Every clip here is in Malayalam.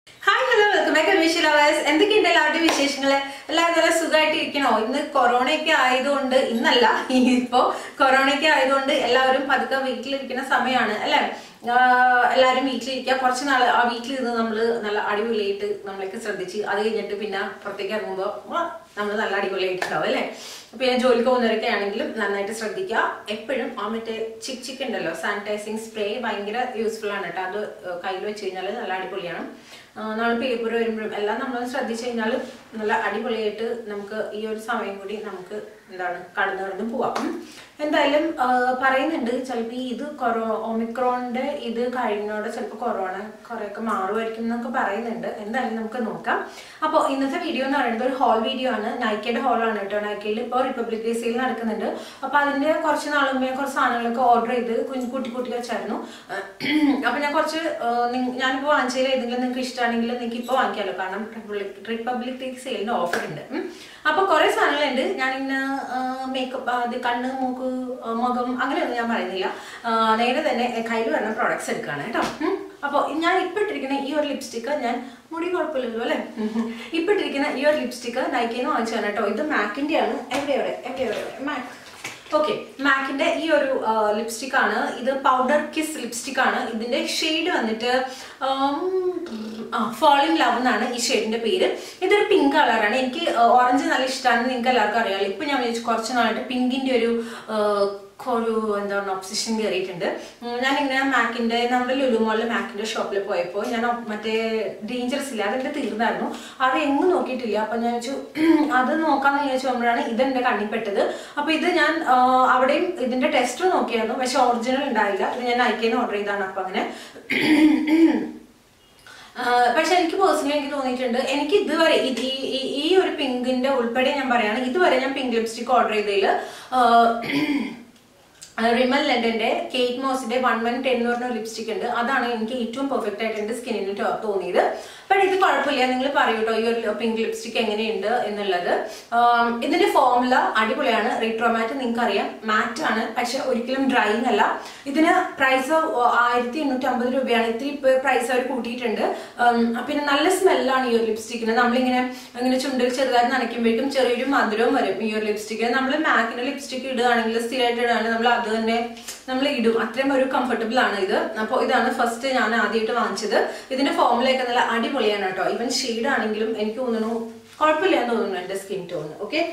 Hi hello welcome back wish lovers എന്തൊക്കെയുണ്ട് എല്ലാവരുടെയും വിശേഷങ്ങള് എല്ലാവരും നല്ല സുഖമായിട്ട് ഇരിക്കണോ ഇന്ന് കൊറോണയൊക്കെ ആയതുകൊണ്ട് ഇന്നല്ല ഇപ്പോ കൊറോണയൊക്കെ ആയതുകൊണ്ട് എല്ലാവരും പതുക്കെ വീട്ടിലിരിക്കുന്ന സമയമാണ് അല്ലെ എല്ലാവരും വീട്ടിലിരിക്കുക കുറച്ച് നാൾ ആ വീട്ടിലിരുന്ന് നമ്മൾ നല്ല അടിപൊളിയായിട്ട് നമ്മളൊക്കെ ശ്രദ്ധിച്ച് അത് കഴിഞ്ഞിട്ട് പിന്നെ പുറത്തേക്ക് ഇറങ്ങുമ്പോൾ നമ്മൾ നല്ല അടിപൊളിയായിട്ടുണ്ടാവും അല്ലേ പിന്നെ ജോലിക്ക് പോകുന്നവരൊക്കെ ആണെങ്കിലും നന്നായിട്ട് ശ്രദ്ധിക്കുക എപ്പോഴും ആ മറ്റേ ചിക്ക് ചിക്ക് ഉണ്ടല്ലോ സാനിറ്റൈസിങ് സ്പ്രേ ഭയങ്കര യൂസ്ഫുൾ ആണ് കേട്ടോ അത് കയ്യിൽ വെച്ച് കഴിഞ്ഞാൽ നല്ല അടിപൊളിയാണ് നമ്മൾ പേപ്പർ വരുമ്പോഴും എല്ലാം നമ്മൾ ശ്രദ്ധിച്ചു കഴിഞ്ഞാൽ നല്ല അടിപൊളിയായിട്ട് നമുക്ക് ഈ ഒരു സമയം കൂടി നമുക്ക് എന്താണ് കടന്നു കടന്ന് പോവാം ഉം. എന്തായാലും ആ, പറയുന്നുണ്ട് ചിലപ്പോൾ ഈ ഇത് കൊറോ ഒമിക്രോണിന്റെ ഇത് കഴിഞ്ഞോടെ ചിലപ്പോൾ കൊറോണ കുറെയൊക്കെ മാറുമായിരിക്കും എന്നൊക്കെ പറയുന്നുണ്ട് എന്തായാലും നമുക്ക് നോക്കാം അപ്പോൾ ഇന്നത്തെ വീഡിയോ എന്ന് പറയുന്നത് ഒരു ഹോൾ വീഡിയോ ആണ് നൈക്കയുടെ ഹോളാണ് കേട്ടോ നൈക്കയിൽ ഇപ്പോൾ റിപ്പബ്ലിക് ഡേ സെയിൽ നടക്കുന്നുണ്ട് അപ്പോൾ അതിന്റെ കുറച്ച് നാൾ മുമ്പേ കുറച്ച് സാധനങ്ങളൊക്കെ ഓർഡർ ചെയ്ത് കുഞ്ഞു കുട്ടി കുട്ടി വെച്ചായിരുന്നു അപ്പോൾ ഞാൻ കുറച്ച് ആ, നിങ്ങ- ഞാനിപ്പോൾ വാങ്ങിച്ചതിൽ ഏതെങ്കിലും നിങ്ങൾക്ക് ഇഷ്ടമാണെങ്കിൽ നിങ്ങൾക്ക് ഇപ്പോൾ വാങ്ങിക്കാമല്ലോ കാരണം റിപ്പബ്ലിക് റിപ്പബ്ലിക് ഡേ സെയിലിന്റെ ഓഫർ ഉണ്ട് ഉം. അപ്പോൾ കുറേ സാധനങ്ങളുണ്ട് ഞാനിങ്ങനെ മേക്കപ്പ് അത് കണ്ണ് മൂക്ക് ആ, മുഖം അങ്ങനെയൊന്നും ഞാൻ പറയുന്നില്ല ആ, നേരെ തന്നെ കയ്യിൽ വരുന്ന പ്രോഡക്ട്സ് എടുക്കുകയാണ് കേട്ടോ ഉം. അപ്പോൾ ഞാൻ ഇപ്പം ഇട്ടിരിക്കുന്ന ഈ ഒരു ലിപ്സ്റ്റിക്ക് ഞാൻ മുടി കുഴപ്പമില്ലല്ലോ അല്ലേ ഇപ്പം ഇട്ടിരിക്കുന്ന ഈ ഒരു ലിപ്സ്റ്റിക്ക് നൈക്കിന്ന് വാങ്ങിച്ചതാണ് കേട്ടോ ഇത് മാക്കിൻ്റെ ആണ് എവിടെ എവിടെ എവിടെ എവിടെ മാക്ക് ഓക്കെ മാക്കിന്റെ ഈ ഒരു ലിപ്സ്റ്റിക് ആണ് ഇത് പൗഡർ കിസ് ലിപ്സ്റ്റിക് ആണ് ഇതിന്റെ ഷെയ്ഡ് വന്നിട്ട് ഫോളിംഗ് ലവ് എന്നാണ് ഈ ഷെയ്ഡിന്റെ പേര് ഇതൊരു പിങ്ക് കളറാണ് എനിക്ക് ഓറഞ്ച് നല്ല ഇഷ്ടമാണ് നിങ്ങൾക്ക് എല്ലാവർക്കും അറിയാലോ ഇപ്പൊ ഞാൻ വിചാരിച്ചു കുറച്ച് നാളായിട്ട് പിങ്കിന്റെ ഒരു ആ, ഒരു എന്താ പറയുക ഒബ്സഷൻ കയറിയിട്ടുണ്ട് ഉം, ഞാനിങ്ങനെ മാക്കിന്റെ നമ്മുടെ ലുലുമോളിൽ മാക്കിന്റെ ഷോപ്പിൽ പോയപ്പോൾ ഞാൻ ഒ- മറ്റേ ഡേഞ്ചറസ് ഇല്ല അതെന്റെ തീർന്നായിരുന്നു അത് എങ്ങും നോക്കിയിട്ടില്ല അപ്പൊ ഞാൻ വെച്ചു അത് നോക്കാന്ന് വിചാരിച്ചു പോകുമ്പോഴാണ് ഇതെന്റെ കണ്ണിൽ പെട്ടത് അപ്പൊ ഇത് ഞാൻ ആ, അവിടെയും ഇതിന്റെ ടെസ്റ്റ് നോക്കിയായിരുന്നു പക്ഷെ ഒറിജിനൽ ഉണ്ടായില്ല ഇത് ഞാൻ നൈക്കേന്ന് ഓർഡർ ചെയ്താണ് അപ്പൊ അങ്ങനെ ആഹ് പക്ഷെ എനിക്ക് പേഴ്സണലി എനിക്ക് തോന്നിയിട്ടുണ്ട് എനിക്ക് ഇതുവരെ ഇത് ഈ ഈ- ഈ ഒരു പിങ്കിന്റെ ഉൾപ്പെടെ ഞാൻ പറയാണ് ഇതുവരെ ഞാൻ പിങ്ക് ലിപ്സ്റ്റിക് ഓർഡർ ചെയ്തതിൽ റിമൽ ലണ്ടന്റെ കേറ്റ് മോസിന്റെ വൺ വൺ ടെൻ എന്ന് പറഞ്ഞ ലിപ്സ്റ്റിക് ഉണ്ട് അതാണ് എനിക്ക് ഏറ്റവും പെർഫെക്റ്റ് ആയിട്ട് എന്റെ സ്കിന്നിന് തോന്നിയത് ബട്ട് ഇത് കുഴപ്പമില്ല നിങ്ങൾ പറയൂ കേട്ടോ ഈ ഒരു പിങ്ക് ലിപ്സ്റ്റിക് എങ്ങനെയുണ്ട് എന്നുള്ളത് ആം, ഇതിന്റെ ഫോർമുല അടിപൊളിയാണ് റീട്രോമാറ്റ് നിങ്ങൾക്ക് അറിയാം മാറ്റ് ആണ് പക്ഷെ ഒരിക്കലും ഡ്രൈങ് അല്ല ഇതിന് പ്രൈസ് ആയിരത്തി എണ്ണൂറ്റി അമ്പത് രൂപയാണ് ഇത്തിരി പ്രൈസ് അവർ കൂട്ടിയിട്ടുണ്ട് ഉം, പിന്നെ നല്ല സ്മെല്ലാണ് ഈ ഒരു ലിപ്സ്റ്റിക്കിന് നമ്മളിങ്ങനെ ഇങ്ങനെ ചുണ്ടിൽ ചെറുതായിട്ട് നനയ്ക്കുമ്പോഴേക്കും ചെറിയൊരു മധുരവും വരും ഈ ഒരു ലിപ്സ്റ്റിക്കിന് നമ്മൾ മാക്കിന്റെ ലിപ്സ്റ്റിക് ഇടുകയാണെങ്കിൽ സ്ഥിരമായിട്ട് ഇടുകയാണെങ്കിൽ നമ്മൾ അത് തന്നെ നമ്മൾ ഇടും അത്രയും ഒരു കംഫർട്ടബിൾ ആണ് ഇത് അപ്പോൾ ഇതാണ് ഫസ്റ്റ് ഞാൻ ആദ്യമായിട്ട് വാങ്ങിച്ചത് ഇതിന്റെ ഫോമിലൊക്കെ നല്ല അടിപൊളിയാണ് കേട്ടോ ഈവൻ ഷെയ്ഡ് ആണെങ്കിലും എനിക്ക് തോന്നുന്നു കുഴപ്പമില്ല എന്ന് തോന്നുന്നു എന്റെ സ്കിൻ ടോൺ ഓക്കെ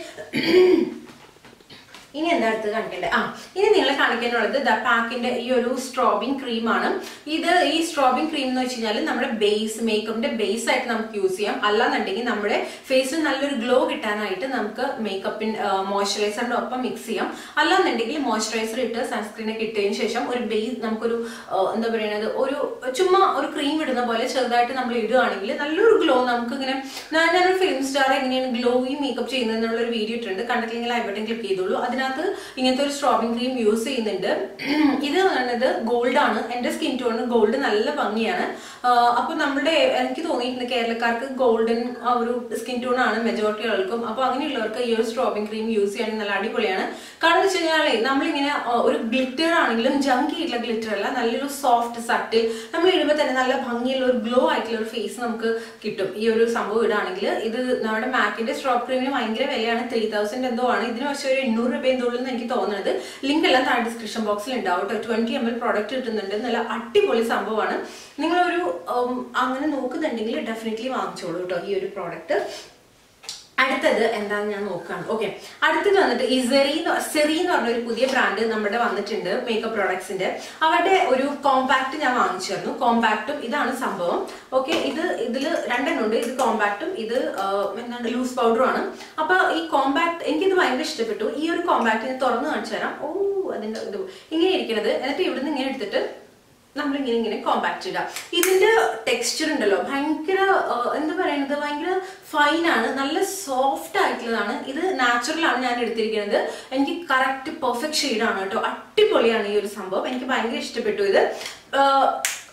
ഇനി എന്താ അടുത്ത് കാണിക്കണ്ടേ ആ ഇനി നിങ്ങളെ കാണിക്കാനുള്ളത് ദ പാക്കിന്റെ ഈ ഒരു സ്ട്രോബിങ് ക്രീമാണ് ഇത് ഈ സ്ട്രോബിങ് ക്രീം എന്ന് വെച്ച് കഴിഞ്ഞാൽ നമ്മുടെ ബേസ് മേക്കപ്പിന്റെ ബേസ് ആയിട്ട് നമുക്ക് യൂസ് ചെയ്യാം അല്ലാന്നുണ്ടെങ്കിൽ നമ്മുടെ ഫേസിൽ നല്ലൊരു ഗ്ലോ കിട്ടാനായിട്ട് നമുക്ക് മേക്കപ്പിൻ മോയ്സ്ചറൈസറിന്റെ ഒപ്പം മിക്സ് ചെയ്യാം അല്ലാന്നുണ്ടെങ്കിൽ മോയ്സ്ചറൈസർ ഇട്ട് സൺസ്ക്രീൻ ഒക്കെ ഇട്ടതിന് ശേഷം ഒരു ബേസ് നമുക്കൊരു ആ, എന്താ പറയുന്നത് ഒരു ചുമ്മാ ഒരു ക്രീം ഇടുന്ന പോലെ ചെറുതായിട്ട് നമ്മൾ ഇടുകയാണെങ്കിൽ നല്ലൊരു ഗ്ലോ നമുക്ക് ഇങ്ങനെ ഞാൻ ഞാനൊരു ഫിലിം സ്റ്റാർ എങ്ങനെയാണ് ഗ്ലോയി മേക്കപ്പ് ചെയ്യുന്നത് എന്നുള്ള ഒരു വീഡിയോ ഇട്ടിട്ടുണ്ട് കണ്ടിട്ടില്ലെങ്കിൽ ഐ ബട്ടൺ ക്ലിക്ക് ചെയ്തോളൂ അതിനകത്ത് ഇങ്ങനത്തെ ഒരു സ്ട്രോബിംഗ് ക്രീം യൂസ് ചെയ്യുന്നുണ്ട് ഇത് പറയുന്നത് ഗോൾഡ് ആണ് എന്റെ സ്കിൻ ടോണിന് ഗോൾഡ് നല്ല ഭംഗിയാണ് ആഹ് അപ്പൊ നമ്മുടെ എനിക്ക് തോന്നിയിട്ടുണ്ട് കേരളക്കാർക്ക് ഗോൾഡൻ ആ ഒരു സ്കിൻ ടോൺ ആണ് മെജോറിറ്റി ആൾക്കും അപ്പൊ അങ്ങനെയുള്ളവർക്ക് ഈ ഒരു സ്ട്രോബിംഗ് ക്രീം യൂസ് ചെയ്യാൻ നല്ല അടിപൊളിയാണ് കാരണം എന്ന് വെച്ച് കഴിഞ്ഞാലേ നമ്മളിങ്ങനെ ആ, ഒരു ഗ്ലിറ്റർ ആണെങ്കിലും ജങ്കി ആയിട്ടുള്ള ഗ്ലിറ്റർ അല്ല നല്ലൊരു സോഫ്റ്റ് സട്ടിൽ നമ്മൾ ഇടുമ്പോൾ തന്നെ നല്ല ഭംഗിയുള്ള ഒരു ഗ്ലോ ആയിട്ടുള്ള ഒരു ഫേസ് നമുക്ക് കിട്ടും ഈ ഒരു സംഭവം ഇടാണെങ്കിൽ ഇത് നമ്മുടെ മാക്കിന്റെ സ്ട്രോബ് ക്രീമിന് ഭയങ്കര വിലയാണ് ത്രീ തൗസൻഡ് എന്തോ ആണ് ഇതിന് പക്ഷേ ഒരു എണ്ണൂറ് രൂപ എന്തോ ഉള്ളൂ എന്ന് എനിക്ക് തോന്നുന്നത് ലിങ്ക് എല്ലാം താഴെ ഡിസ്ക്രിപ്ഷൻ ബോക്സിൽ ഉണ്ടാവും കേട്ടോ ട്വന്റി എം എൽ പ്രോഡക്റ്റ് കിട്ടുന്നുണ്ട് നല്ല അടിപൊളി സംഭവമാണ് നിങ്ങളൊരു ഉം, അങ്ങനെ നോക്കുന്നുണ്ടെങ്കിൽ ഡെഫിനറ്റ്ലി വാങ്ങിച്ചോളൂ കേട്ടോ ഈ ഒരു പ്രോഡക്റ്റ് അടുത്തത് എന്താന്ന് ഞാൻ നോക്കുകയാണ് ഓക്കെ അടുത്തത് വന്നിട്ട് ഈ സെറി സെറി എന്ന് പറഞ്ഞ ഒരു പുതിയ ബ്രാൻഡ് നമ്മുടെ വന്നിട്ടുണ്ട് മേക്കപ്പ് പ്രോഡക്ട്സിന്റെ അവരുടെ ഒരു കോമ്പാക്ട് ഞാൻ വാങ്ങിച്ചിരുന്നു കോമ്പാക്റ്റും ഇതാണ് സംഭവം ഓക്കെ ഇത് ഇതിൽ രണ്ടെണ്ണം ഉണ്ട് ഇത് കോമ്പാക്റ്റും ഇത് ആ, എന്താണ് ലൂസ് പൗഡറും ആണ് അപ്പൊ ഈ കോമ്പാക്ട് എനിക്കിത് ഭയങ്കര ഇഷ്ടപ്പെട്ടു ഈ ഒരു കോമ്പാക്ട് ഞാൻ തുറന്നു കാണിച്ചു തരാം ഓ അതിന്റെ ഇത് ഇങ്ങനെ ഇരിക്കുന്നത് എന്നിട്ട് ഇവിടുന്ന് ഇങ്ങനെ എടുത്തിട്ട് നമ്മളിങ്ങനെ ഇങ്ങനെ കോമ്പാക്ട് ഇടുക ഇതിന്റെ ടെക്സ്ചർ ഉണ്ടല്ലോ ഭയങ്കര ആ, എന്താ പറയുന്നത് ഭയങ്കര ഫൈൻ ആണ് നല്ല സോഫ്റ്റ് ആയിട്ടുള്ളതാണ് ഇത് നാച്ചുറൽ ആണ് ഞാൻ എടുത്തിരിക്കുന്നത് എനിക്ക് കറക്റ്റ് പെർഫെക്റ്റ് ഷെയ്ഡാണ് കേട്ടോ അടിപൊളിയാണ് ഈ ഒരു സംഭവം എനിക്ക് ഭയങ്കര ഇഷ്ടപ്പെട്ടു ഇത് ആ,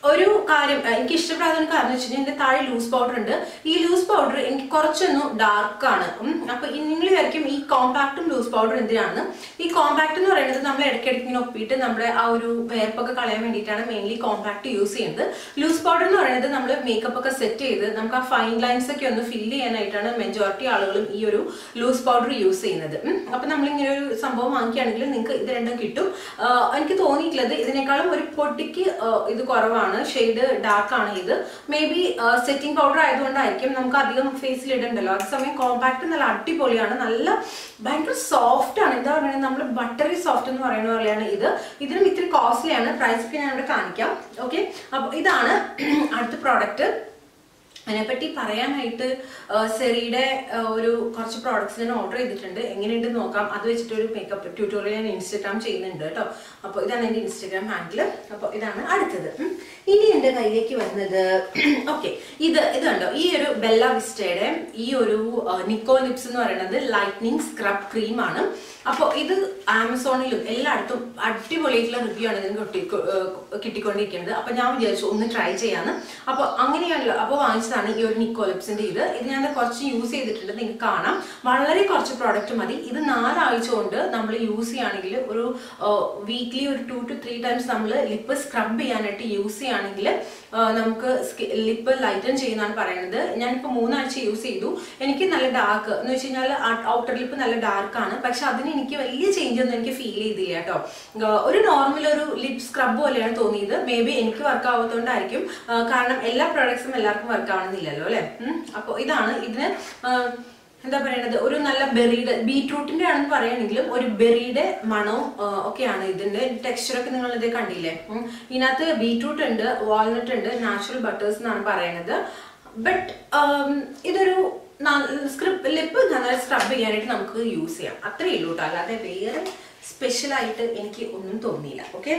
ഒരു കാര്യം അഹ് എനിക്ക് ഇഷ്ടപ്പെടാത്ത ഒരു കാരണം വെച്ച് കഴിഞ്ഞാൽ എന്റെ താഴെ ലൂസ് പൗഡർ ഉണ്ട് ഈ ലൂസ് പൗഡർ എനിക്ക് കുറച്ചൊന്ന് ഡാർക്ക് ആണ് ഉം. അപ്പൊ ഈ നിങ്ങൾ വിചാരിക്കും ഈ കോമ്പാക്റ്റും ലൂസ് പൗഡർ എന്തിനാണ് ഈ കോമ്പാക്ട് എന്ന് പറയുന്നത് നമ്മൾ ഇടയ്ക്കിടയ്ക്ക് ഇങ്ങനെ ഒപ്പിയിട്ട് നമ്മുടെ ആ ഒരു വേർപ്പൊക്കെ കളയാൻ വേണ്ടിയിട്ടാണ് മെയിൻലി കോമ്പാക്ട് യൂസ് ചെയ്യുന്നത് ലൂസ് പൗഡർ എന്ന് പറയുന്നത് നമ്മൾ മേക്കപ്പ് ഒക്കെ സെറ്റ് ചെയ്ത് നമുക്ക് ആ ഫൈൻ ലൈൻസ് ഒക്കെ ഒന്ന് ഫില്ല് ചെയ്യാനായിട്ടാണ് മെജോറിറ്റി ആളുകളും ഈ ഒരു ലൂസ് പൗഡർ യൂസ് ചെയ്യുന്നത് ഉം. അപ്പൊ നമ്മൾ ഇങ്ങനെ ഒരു സംഭവം വാങ്ങിക്കുകയാണെങ്കിൽ നിങ്ങൾക്ക് ഇത് രണ്ടും കിട്ടും ആഹ് എനിക്ക് തോന്നിയിട്ടുള്ളത് ഇതിനേക്കാളും ഒരു പൊട്ടിക്ക് ആഹ് ഇത് കുറവാണ് ഷെയ്ഡ് ഡാർക്ക് ആണ് ഇത് മേ ബി സെറ്റിംഗ് പൗഡർ ആയതുകൊണ്ടായിരിക്കും നമുക്ക് അധികം ഫേസിൽ ഇടണ്ടല്ലോ അതേസമയം കോമ്പാക്ട് നല്ല അടിപൊളിയാണ് നല്ല ഭയങ്കര സോഫ്റ്റ് ആണ് എന്താ പറയുന്നത് നമ്മൾ ബട്ടറി സോഫ്റ്റ് എന്ന് പറയുന്ന പോലെയാണ് ഇത് ഇതിനും ഇത്തിരി കോസ്റ്റ്ലി ആണ് പ്രൈസ് ഒക്കെ ഞാൻ ഇവിടെ കാണിക്കാം ഓക്കെ അപ്പൊ ഇതാണ് അടുത്ത പ്രോഡക്റ്റ് അതിനെപ്പറ്റി പറയാനായിട്ട് ആ, സെറിയുടെ ആ, ഒരു കുറച്ച് പ്രോഡക്ട്സ് ഞാൻ ഓർഡർ ചെയ്തിട്ടുണ്ട് എങ്ങനെയുണ്ട് നോക്കാം അത് വെച്ചിട്ട് ഒരു മേക്കപ്പ് ട്യൂട്ടോറിയൽ ഞാൻ ഇൻസ്റ്റാഗ്രാം ചെയ്യുന്നുണ്ട് കേട്ടോ അപ്പോൾ ഇതാണ് എൻ്റെ ഇൻസ്റ്റാഗ്രാം ഹാൻഡിൽ അപ്പോൾ ഇതാണ് അടുത്തത് ഉം. ഇനി എൻ്റെ കയ്യിലേക്ക് വരുന്നത് ഓക്കെ ഇത് ഇത് കണ്ടോ ഈ ഒരു ബെല്ല വിസ്റ്റയുടെ ഈ ഒരു നിക്കോ ലിപ്സ് എന്ന് പറയുന്നത് ലൈറ്റ്നിങ് സ്ക്രബ് ക്രീം ആണ് അപ്പോൾ ഇത് ആമസോണിലും എല്ലായിടത്തും അടിപൊളിയായിട്ടുള്ള റിവ്യൂ ആണ് ഇതിന് കിട്ടി കിട്ടിക്കൊണ്ടിരിക്കുന്നത് അപ്പൊ ഞാൻ വിചാരിച്ചു ഒന്ന് ട്രൈ ചെയ്യാന്ന് അപ്പൊ അങ്ങനെയാണല്ലോ അപ്പൊ വാങ്ങിച്ചതാണ് ഈ ഒരു നിക്കോലിപ്സിന്റെ ഇത് ഇത് ഞാൻ കുറച്ച് യൂസ് ചെയ്തിട്ടുണ്ട് നിങ്ങൾക്ക് കാണാം വളരെ കുറച്ച് പ്രോഡക്റ്റ് മതി ഇത് നാലാഴ്ച കൊണ്ട് നമ്മൾ യൂസ് ചെയ്യുകയാണെങ്കിൽ ഒരു വീക്ക്ലി ഒരു ടു ടു ത്രീ ടൈംസ് നമ്മൾ ലിപ്പ് സ്ക്രബ് ചെയ്യാനായിട്ട് യൂസ് ചെയ്യുകയാണെങ്കിൽ നമുക്ക് ലിപ്പ് ലൈറ്റൻ ചെയ്യുന്നതാണ് പറയുന്നത് ഞാനിപ്പോൾ മൂന്നാഴ്ച യൂസ് ചെയ്തു എനിക്ക് നല്ല ഡാർക്ക് എന്ന് വെച്ച് കഴിഞ്ഞാൽ ഔട്ടർ ലിപ്പ് നല്ല ഡാർക്ക് ആണ് പക്ഷെ അതിന് എനിക്ക് വലിയ ചേഞ്ച് ഒന്നും എനിക്ക് ഫീൽ ചെയ്തില്ല കേട്ടോ ആ, ഒരു നോർമൽ ഒരു ലിപ് സ്ക്രബ് പോലെയാണ് തോന്നിയത് മേ ബി എനിക്ക് വർക്ക് ആവാത്തതുകൊണ്ടായിരിക്കും ആ, കാരണം എല്ലാ പ്രോഡക്ട്സും എല്ലാവർക്കും വർക്ക് ആവണമെന്നില്ലല്ലോ അല്ലെ അപ്പോൾ ഇതാണ് ഇതിന് ആ, എന്താ പറയണത് ഒരു നല്ല ബെറിയുടെ ബീട്രൂട്ടിന്റെ ആണെന്ന് പറയുകയാണെങ്കിലും ഒരു ബെറിയുടെ മണവും ആ, ഒക്കെയാണ് ഇതിന്റെ ടെക്സ്ചർ ഒക്കെ നിങ്ങൾ ഇത് കണ്ടില്ലേ ഉം. ഇതിനകത്ത് ബീട്രൂട്ട് ഉണ്ട് വാൾനട്ട് ഉണ്ട് നാച്ചുറൽ ബട്ടേഴ്സ് എന്നാണ് പറയണത് ബട്ട് ഇതൊരു സ്ക്രിപ്പ് ലിപ്പ് നന്നായി സ്ക്രബ് ചെയ്യാനായിട്ട് നമുക്ക് യൂസ് ചെയ്യാം അത്രേ ഉള്ളൂ കേട്ടോ അല്ലാതെ വേറെ സ്പെഷ്യൽ ആയിട്ട് എനിക്ക് ഒന്നും തോന്നിയില്ല ഓക്കെ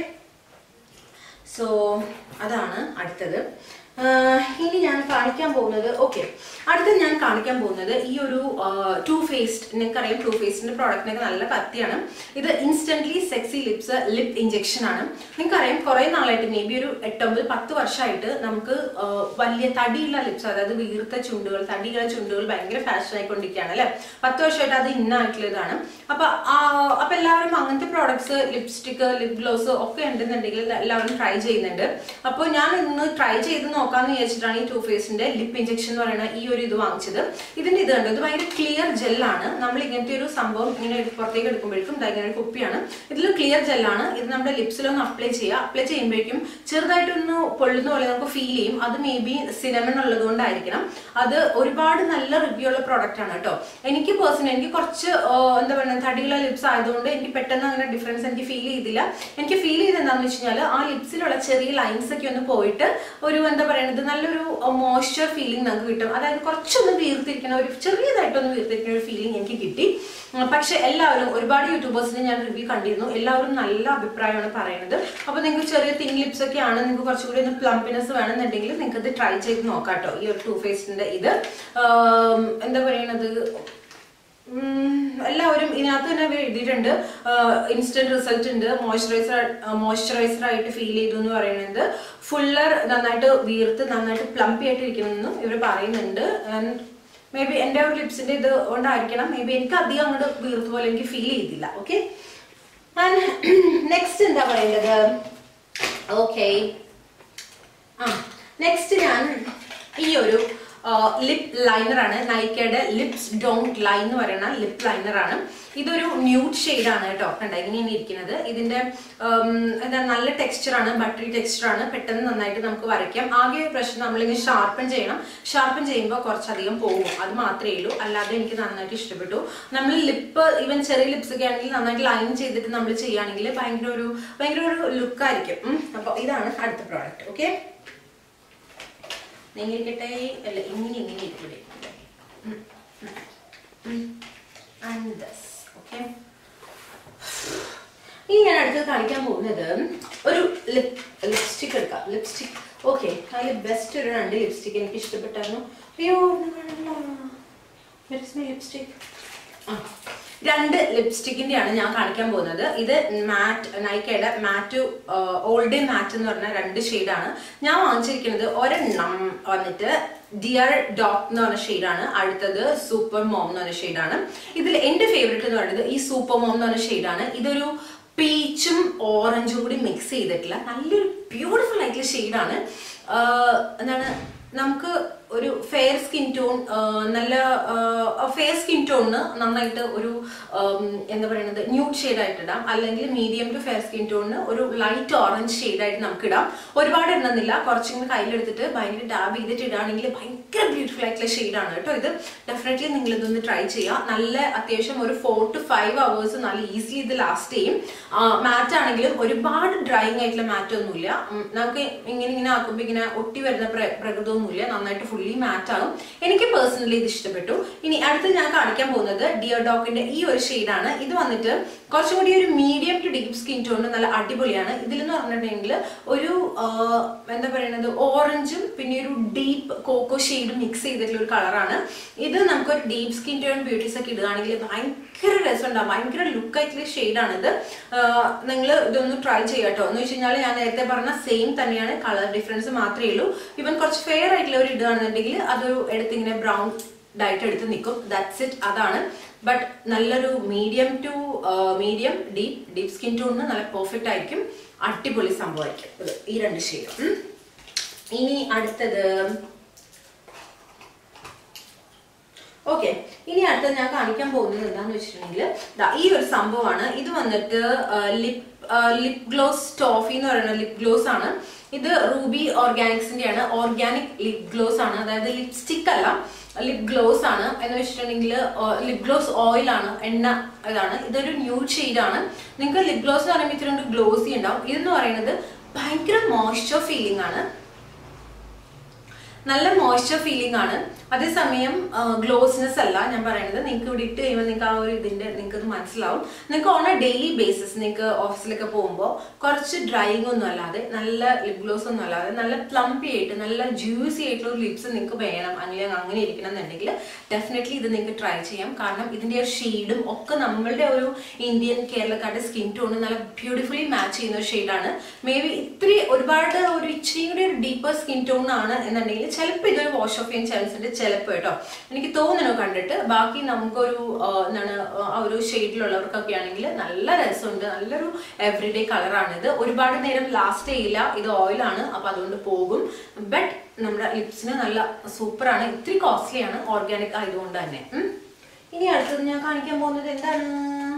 സോ അതാണ് അടുത്തത് ആഹ് ഇനി ഞാൻ കാണിക്കാൻ പോകുന്നത് ഓക്കെ അടുത്ത ഞാൻ കാണിക്കാൻ പോകുന്നത് ഈ ഒരു ടു ഫേസ്ഡ് നിങ്ങൾക്കറിയാം ടു ഫേസ്റ്റിന്റെ പ്രോഡക്റ്റിനൊക്കെ നല്ല കത്തിയാണ് ഇത് instantly sexy lips lip injection ആണ് നിങ്ങൾക്കറിയാം കുറെ നാളായിട്ട് മേ ബി ഒരു എട്ടൊമ്പത് പത്ത് വർഷമായിട്ട് നമുക്ക് ആഹ് വലിയ തടിയുള്ള ലിപ്സ് അതായത് വീർത്ത ചുണ്ടുകൾ തടിയുള്ള ചുണ്ടുകൾ ഭയങ്കര ഫാഷൻ ആയിക്കൊണ്ടിരിക്കുകയാണ് അല്ലെ പത്ത് വർഷമായിട്ട് അത് ഇന്നായിട്ടുള്ളതാണ് അപ്പൊ ആ- അപ്പൊ എല്ലാവരും അങ്ങനത്തെ പ്രോഡക്ട്സ് ലിപ്സ്റ്റിക് ലിപ് ഗ്ലോസ് ഒക്കെ ഉണ്ടെന്നുണ്ടെങ്കിൽ എല്ലാവരും ട്രൈ ചെയ്യുന്നുണ്ട് അപ്പോൾ ഞാൻ ഇന്ന് ട്രൈ ചെയ്ത് നോക്കാന്ന് വിചാരിച്ചിട്ടാണ് ഈ ടു ഫേസിന്റെ ലിപ് ഇഞ്ചെക്ഷൻ എന്ന് പറയുന്ന ഈ ഒരു ഇത് വാങ്ങിച്ചത് ഇതിന്റെ ഇത് കണ്ടോ ഇത് ഭയങ്കര ക്ലിയർ ജെല്ലാണ് നമ്മൾ ഇങ്ങനത്തെ ഒരു സംഭവം ഇങ്ങനെ എടുത്ത് പുറത്തേക്ക് എടുക്കുമ്പോഴേക്കും ദാ ഇങ്ങനെ ഒരു കുപ്പിയാണ് ഇതിൽ ക്ലിയർ ജെല്ലാണ് ഇത് നമ്മുടെ ലിപ്സിലൊന്ന് അപ്ലൈ ചെയ്യുക അപ്ലൈ ചെയ്യുമ്പോഴേക്കും ചെറുതായിട്ടൊന്ന് പൊള്ളുന്ന പോലെ നമുക്ക് ഫീൽ ചെയ്യും അത് മേ ബി സിനമൺ ഉള്ളത് കൊണ്ടായിരിക്കണം അത് ഒരുപാട് നല്ല റിവ്യൂ ഉള്ള പ്രോഡക്റ്റ് ആണ് കേട്ടോ എനിക്ക് പേഴ്സണൽ എനിക്ക് കുറച്ച് ആ, എന്താ പറയുക തടിയുള്ള ലിപ്സ് ആയതുകൊണ്ട് എനിക്ക് പെട്ടെന്ന് അങ്ങനെ ഡിഫറൻസ് എനിക്ക് ഫീൽ ചെയ്തില്ല എനിക്ക് ഫീൽ ചെയ്ത് എന്താണെന്ന് വെച്ച് കഴിഞ്ഞാൽ ആ ലിപ്സിലുള്ള ചെറിയ ലൈൻസ് ഒക്കെ ഒന്ന് പോയിട്ട് ഒരു എന്താ പറയുന്നത് നല്ലൊരു മോയ്സ്ചർ ഫീലിംഗ് നമുക്ക് കിട്ടും അതായത് കുറച്ചൊന്ന് വീർത്തിരിക്കുന്ന ഒരു ചെറിയതായിട്ടൊന്ന് വീർത്തിരിക്കുന്ന ഒരു ഫീലിംഗ് എനിക്ക് കിട്ടി ഉം, പക്ഷെ എല്ലാവരും ഒരുപാട് യൂട്യൂബേഴ്സിനെ ഞാൻ റിവ്യൂ കണ്ടിരുന്നു എല്ലാവരും നല്ല അഭിപ്രായമാണ് പറയുന്നത് അപ്പൊ നിങ്ങൾക്ക് ചെറിയ തിൻ ലിപ്സ് ഒക്കെ ആണ് നിങ്ങൾക്ക് കുറച്ചുകൂടി ഒന്ന് പ്ലംപിനെസ് വേണമെന്നുണ്ടെങ്കിൽ നിങ്ങൾക്ക് ഇത് ട്രൈ ചെയ്ത് നോക്കാം കേട്ടോ ഈ ഒരു ടു ഫേസിന്റെ ഇത് ആം, എന്താ പറയണത് ഉം, എല്ലാവരും ഇതിനകത്ത് തന്നെ ഇവർ എഴുതിയിട്ടുണ്ട് ഇൻസ്റ്റന്റ് റിസൾട്ട് ഉണ്ട് മോയ്സ്ചറൈസർ മോയ്സ്ചറൈസർ ആയിട്ട് ഫീൽ ചെയ്തു എന്ന് പറയുന്നത് ഫുള്ളർ നന്നായിട്ട് വീർത്ത് നന്നായിട്ട് പ്ലംപി ആയിട്ട് ഇരിക്കണമെന്നും ഇവർ പറയുന്നുണ്ട് ആൻഡ് മേ ബി എൻ്റെ ഒരു ലിപ്സിന്റെ ഇത് കൊണ്ടായിരിക്കണം മേ ബി എനിക്ക് അധികം അങ്ങോട്ട് വീർത്ത് പോലെ എനിക്ക് ഫീൽ ചെയ്തില്ല ഓക്കെ ആൻഡ് നെക്സ്റ്റ് എന്താ പറയേണ്ടത് ഓക്കെ ആ നെക്സ്റ്റ് ഞാൻ ഈ ഒരു ലിപ് ലൈനർ ആണ് നൈക്കയുടെ ലിപ്സ് ഡോണ്ട് ലൈൻ എന്ന് പറയുന്ന ലിപ് ലൈനർ ആണ് ഇതൊരു ന്യൂഡ് ഷെയ്ഡ് ആണ് കേട്ടോ കണ്ട ഇങ്ങനെയാണ് ഇരിക്കുന്നത് ഇതിന്റെ ഉം, എന്താ നല്ല ടെക്സ്ചർ ആണ് ബട്ടറി ടെക്സ്ചർ ആണ് പെട്ടെന്ന് നന്നായിട്ട് നമുക്ക് വരയ്ക്കാം ആകെ ഒരു പ്രശ്നം നമ്മളിങ്ങനെ ഷാർപ്പൻ ചെയ്യണം ഷാർപ്പൻ ചെയ്യുമ്പോൾ കുറച്ചധികം പോകും അത് മാത്രമേ ഉള്ളൂ അല്ലാതെ എനിക്ക് നന്നായിട്ട് ഇഷ്ടപ്പെട്ടു നമ്മൾ ലിപ്പ് ഈവൻ ചെറിയ ലിപ്സ് ഒക്കെ ആണെങ്കിൽ നന്നായിട്ട് ലൈൻ ചെയ്തിട്ട് നമ്മൾ ചെയ്യുകയാണെങ്കിൽ ഭയങ്കര ഒരു ഭയങ്കര ഒരു ലുക്കായിരിക്കും അപ്പോൾ ഇതാണ് അടുത്ത പ്രോഡക്റ്റ് ഓക്കെ ഇരിക്കട്ടെ അല്ല ഇങ്ങനെ ഇങ്ങനെ ഇരിക്കട്ടെ ആൻഡ് ദസ് ഓക്കെ ഇനി ഞാൻ അടുത്തത് കാണിക്കാൻ പോകുന്നത് ഒരു ലിപ് ലിപ്സ്റ്റിക് എടുക്കാം ലിപ്സ്റ്റിക് ഓക്കെ അതിൽ ബെസ്റ്റ് ഒരു രണ്ട് ലിപ്സ്റ്റിക് എനിക്ക് ഇഷ്ടപ്പെട്ടായിരുന്നു അയ്യോ ലിപ്സ്റ്റിക് രണ്ട് ലിപ്സ്റ്റിക്കിന്റെ ആണ് ഞാൻ കാണിക്കാൻ പോകുന്നത് ഇത് മാറ്റ് നൈക്കയുടെ മാറ്റ് ഓൾ ഡേ മാറ്റ് എന്ന് പറഞ്ഞ രണ്ട് ഷെയ്ഡാണ് ഞാൻ വാങ്ങിച്ചിരിക്കുന്നത് ഒരെണ്ണം വന്നിട്ട് ഡിയർ ഡോക് എന്ന് പറഞ്ഞ ഷെയ്ഡാണ് അടുത്തത് സൂപ്പർ മോം എന്ന് പറഞ്ഞ ഷെയ്ഡാണ് ഇതിൽ എന്റെ ഫേവറേറ്റ് എന്ന് പറയുന്നത് ഈ സൂപ്പർ മോം എന്ന് പറഞ്ഞ ഷെയ്ഡാണ് ഇതൊരു പീച്ചും ഓറഞ്ചും കൂടി മിക്സ് ചെയ്തിട്ടില്ല നല്ലൊരു ബ്യൂട്ടിഫുൾ ആയിട്ടുള്ള ഷെയ്ഡാണ് എന്താണ് നമുക്ക് ഒരു ഫെയർ സ്കിൻ ടോൺ നല്ല ഫെയർ സ്കിൻ ടോണിന് നന്നായിട്ട് ഒരു എന്താ പറയുന്നത് ന്യൂഡ് ഷെയ്ഡ് ആയിട്ട് ഇടാം അല്ലെങ്കിൽ മീഡിയം ടു ഫെയർ സ്കിൻ ടോണിന് ഒരു ലൈറ്റ് ഓറഞ്ച് ഷെയ്ഡ് ആയിട്ട് നമുക്ക് ഇടാം ഒരുപാട് ഇടുന്നില്ല കുറച്ചിങ്ങനെ കയ്യിലെടുത്തിട്ട് ഭയങ്കര ഡാബ് ചെയ്തിട്ട് ഇടുകയാണെങ്കിൽ ഭയങ്കര ബ്യൂട്ടിഫുൾ ആയിട്ടുള്ള ഷെയ്ഡാണ് കേട്ടോ ഇത് ഡെഫിനറ്റ്ലി നിങ്ങൾ ഇതൊന്ന് ട്രൈ ചെയ്യുക നല്ല അത്യാവശ്യം ഒരു ഫോർ ടു ഫൈവ് അവേഴ്സ് നല്ല ഈസിലി ഇത് ലാസ്റ്റ് ചെയ്യും മാറ്റ് ആണെങ്കിലും ഒരുപാട് ഡ്രൈയിങ് ആയിട്ടുള്ള മാറ്റ് ഒന്നുമില്ല നമുക്ക് ഇങ്ങനെ ഇങ്ങനെ ആക്കുമ്പോൾ ഇങ്ങനെ ഒട്ടി വരുന്ന പ്രകൃതമൊന്നുമില്ല നന്നായിട്ട് ഫുള്ളി മാറ്റ് ആകും എനിക്ക് പേഴ്സണലി ഇത് ഇഷ്ടപ്പെട്ടു ഇനി അടുത്ത് ഞാൻ കാണിക്കാൻ പോകുന്നത് ഡിയർ ഡോക്കിന്റെ ഈ ഒരു ഷെയ്ഡാണ് ഇത് വന്നിട്ട് കുറച്ചും കൂടി ഒരു medium to deep skin tone നല്ല അടിപൊളിയാണ് ഇതിലെന്ന് പറഞ്ഞിട്ടുണ്ടെങ്കിൽ ഒരു എന്താ പറയുന്നത് ഓറഞ്ചും പിന്നെ ഒരു ഡീപ്പ് കോക്കോ ഷെയ്ഡും മിക്സ് ചെയ്തിട്ടുള്ള ഒരു കളറാണ് ഇത് നമുക്കൊരു ഡീപ് സ്കിൻ ടോൺ ബ്യൂട്ടീസ് ഒക്കെ ഇടുകയാണെങ്കിൽ ഭയങ്കര രസമുണ്ടാവും ഭയങ്കര ലുക്ക് ആയിട്ടുള്ള ഷെയ്ഡാണ് ഇത് നിങ്ങൾ ഇതൊന്ന് ട്രൈ ചെയ്യാട്ടോ എന്ന് വെച്ച് കഴിഞ്ഞാൽ ഞാൻ നേരത്തെ പറഞ്ഞ സെയിം തന്നെയാണ് കളർ ഡിഫറൻസ് മാത്രമേ ഉള്ളൂ ഇവൻ കുറച്ച് ഫെയർ ആയിട്ടുള്ള ഒരു ഇടുകയാണെന്നുണ്ടെങ്കിൽ അതൊരു എടുത്തിങ്ങനെ ബ്രൗൺ ഡയറ്റ് എടുത്ത് നിൽക്കും ദാറ്റ്സ് ഇറ്റ് അതാണ് ബട്ട് നല്ലൊരു medium to medium deep deep skin ടോണിന് നല്ല പെർഫെക്റ്റ് ആയിരിക്കും അടിപൊളി സംഭവമായിരിക്കും ഇത് ഈ രണ്ട് ഷെയ്ഡും ഇനി അടുത്തത് ഓക്കെ ഇനി അടുത്ത ഞാൻ കാണിക്കാൻ പോകുന്നത് എന്താന്ന് വെച്ചിട്ടുണ്ടെങ്കിൽ ഈ ഒരു സംഭവമാണ് ഇത് വന്നിട്ട് ലിപ് ലിപ് ഗ്ലോസ് ടോഫി എന്ന് പറയുന്ന ലിപ് ഗ്ലോസ് ആണ് ഇത് റൂബി ഓർഗാനിക്സിന്റെ ആണ് ഓർഗാനിക് ലിപ് ഗ്ലോസ് ആണ് അതായത് ലിപ്സ്റ്റിക് അല്ല ലിപ് ഗ്ലോസ് ആണ് എന്ന് വെച്ചിട്ടുണ്ടെങ്കിൽ ലിപ് ഗ്ലോസ് ഓയിൽ ആണ് എണ്ണ ഇതാണ് ഇതൊരു ന്യൂഡ് ഷെയ്ഡ് ആണ് നിങ്ങൾക്ക് ലിപ് ഗ്ലോസ് എന്ന് പറയുമ്പോൾ ഇത്തിരി കൊണ്ട് ഗ്ലോസി ഉണ്ടാവും ഇതെന്ന് പറയുന്നത് ഭയങ്കര മോയ്സ്ചർ ഫീലിംഗ് ആണ് നല്ല മോയ്സ്ചർ ഫീലിംഗ് ആണ് അതേസമയം ഗ്ലോസ്നെസ് അല്ല ഞാൻ പറയുന്നത് നിങ്ങൾക്ക് ഇവിടെ ഇട്ട് കഴിയുമ്പോൾ നിങ്ങൾക്ക് ആ ഒരു ഇതിന്റെ നിങ്ങൾക്ക് അത് മനസ്സിലാവും നിങ്ങൾക്ക് ഓൺ എ ഡെയിലി ബേസിസ് നിങ്ങൾക്ക് ഓഫീസിലൊക്കെ പോകുമ്പോൾ കുറച്ച് ഡ്രൈയിങ് ഒന്നും അല്ലാതെ നല്ല ലിപ് ഗ്ലോസ് ഒന്നും അല്ലാതെ നല്ല പ്ലംപി ആയിട്ട് നല്ല ജ്യൂസി ആയിട്ടുള്ള ഒരു ലിപ്സ് നിങ്ങൾക്ക് വേണം അല്ലെങ്കിൽ അങ്ങനെ ഇരിക്കണം എന്നുണ്ടെങ്കിൽ ഡെഫിനറ്റ്ലി ഇത് നിങ്ങൾക്ക് ട്രൈ ചെയ്യാം കാരണം ഇതിന്റെ ഒരു ഷെയ്ഡും ഒക്കെ നമ്മളുടെ ഒരു ഇന്ത്യൻ കേരളക്കാരുടെ സ്കിൻ ടോണ് നല്ല ബ്യൂട്ടിഫുള്ളി മാച്ച് ചെയ്യുന്ന ഒരു ഷെയ്ഡാണ് മേ ബി ഇത്തിരി ഒരുപാട് ഒരു ഇച്ചിരി കൂടി ഒരു ഡീപ്പർ സ്കിൻ ടോൺ ആണ് എന്നുണ്ടെങ്കിൽ ചിലപ്പോൾ ഇതൊരു വാഷ് ഓഫ് ചെയ്യാൻ ചാൻസ് ഉണ്ട് ചിലപ്പോൾ കേട്ടോ എനിക്ക് തോന്നുന്നു കണ്ടിട്ട് ബാക്കി നമുക്കൊരു എന്താണ് ആ ഒരു ഷെയ്ഡിലുള്ളവർക്കൊക്കെ ആണെങ്കിൽ നല്ല രസമുണ്ട് നല്ലൊരു എവറിഡേ കളറാണിത് ഒരുപാട് നേരം ലാസ്റ്റ് ചെയ്യില്ല ഇത് ഓയിലാണ് അപ്പൊ അതുകൊണ്ട് പോകും ബട്ട് നമ്മുടെ ലിപ്സിന് നല്ല സൂപ്പറാണ് ഇത്തിരി കോസ്റ്റ്ലി ആണ് ഓർഗാനിക് ആയതുകൊണ്ട് തന്നെ ഇനി അടുത്തത് ഞാൻ കാണിക്കാൻ പോകുന്നത് എന്താണ്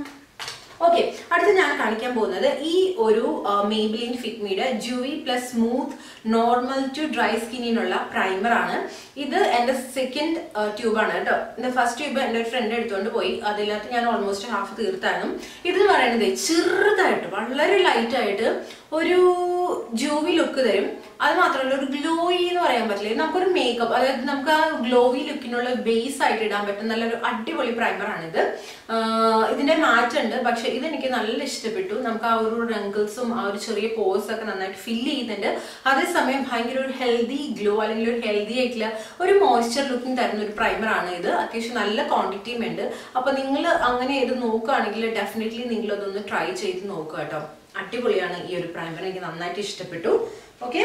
ഓക്കെ അടുത്ത് ഞാൻ കാണിക്കാൻ പോകുന്നത് ഈ ഒരു മെയ്ബിലിൻ ഫിറ്റ്മിയുടെ dewy plus smooth normal to dry സ്കിന്നിനുള്ള പ്രൈമർ ആണ് ഇത് എൻ്റെ സെക്കൻഡ് ട്യൂബാണ് കേട്ടോ എൻ്റെ ഫസ്റ്റ് ട്യൂബ് എൻ്റെ ഒരു ഫ്രണ്ട് എടുത്തുകൊണ്ട് പോയി അതിനകത്ത് ഞാൻ ഓൾമോസ്റ്റ് ഹാഫ് തീർത്തായിരുന്നു ഇതെന്ന് പറയുന്നത് ചെറുതായിട്ട് വളരെ ലൈറ്റ് ആയിട്ട് ഒരു ജൂവി ലുക്ക് തരും അത് മാത്രമല്ല ഒരു ഗ്ലോയി എന്ന് പറയാൻ പറ്റില്ല നമുക്കൊരു മേക്കപ്പ് അതായത് നമുക്ക് ആ ഗ്ലോവി ലുക്കിനുള്ള ബേസ് ആയിട്ട് ഇടാൻ പറ്റും നല്ലൊരു അടിപൊളി പ്രൈമറാണിത് ഇതിന്റെ മാറ്റുണ്ട് പക്ഷെ ഇതെനിക്ക് നല്ല ഇഷ്ടപ്പെട്ടു നമുക്ക് ആ ഒരു റങ്കിൾസും ആ ഒരു ചെറിയ പോസ് ഒക്കെ നന്നായിട്ട് ഫില്ല് ചെയ്യുന്നുണ്ട് അതേസമയം ഭയങ്കര ഒരു ഹെൽത്തി ഗ്ലോ അല്ലെങ്കിൽ ഒരു ഹെൽത്തി ആയിട്ടുള്ള ഒരു മോയ്സ്ചർ ലുക്കിംഗ് തരുന്ന ഒരു പ്രൈമർ ആണ് ഇത് അത്യാവശ്യം നല്ല ക്വാണ്ടിറ്റിയും ഉണ്ട് അപ്പൊ നിങ്ങൾ അങ്ങനെ ഇത് നോക്കുകയാണെങ്കിൽ ഡെഫിനറ്റ്ലി നിങ്ങൾ അതൊന്ന് ട്രൈ ചെയ്ത് നോക്കുക കേട്ടോ അടിപൊളിയാണ് ഈ ഒരു പ്രൈമർ എനിക്ക് നന്നായിട്ട് ഇഷ്ടപ്പെട്ടു ഓക്കെ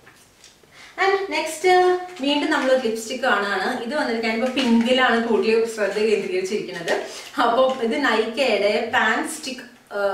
ആൻഡ് നെക്സ്റ്റ് വീണ്ടും നമ്മൾ ലിപ്സ്റ്റിക് കാണുകയാണ് ഇത് വന്നിട്ട് ഞാനിപ്പോ പിങ്കിലാണ് കൂടുതൽ ശ്രദ്ധ കേന്ദ്രീകരിച്ചിരിക്കുന്നത് അപ്പോൾ ഇത് നൈക്കയുടെ pan stick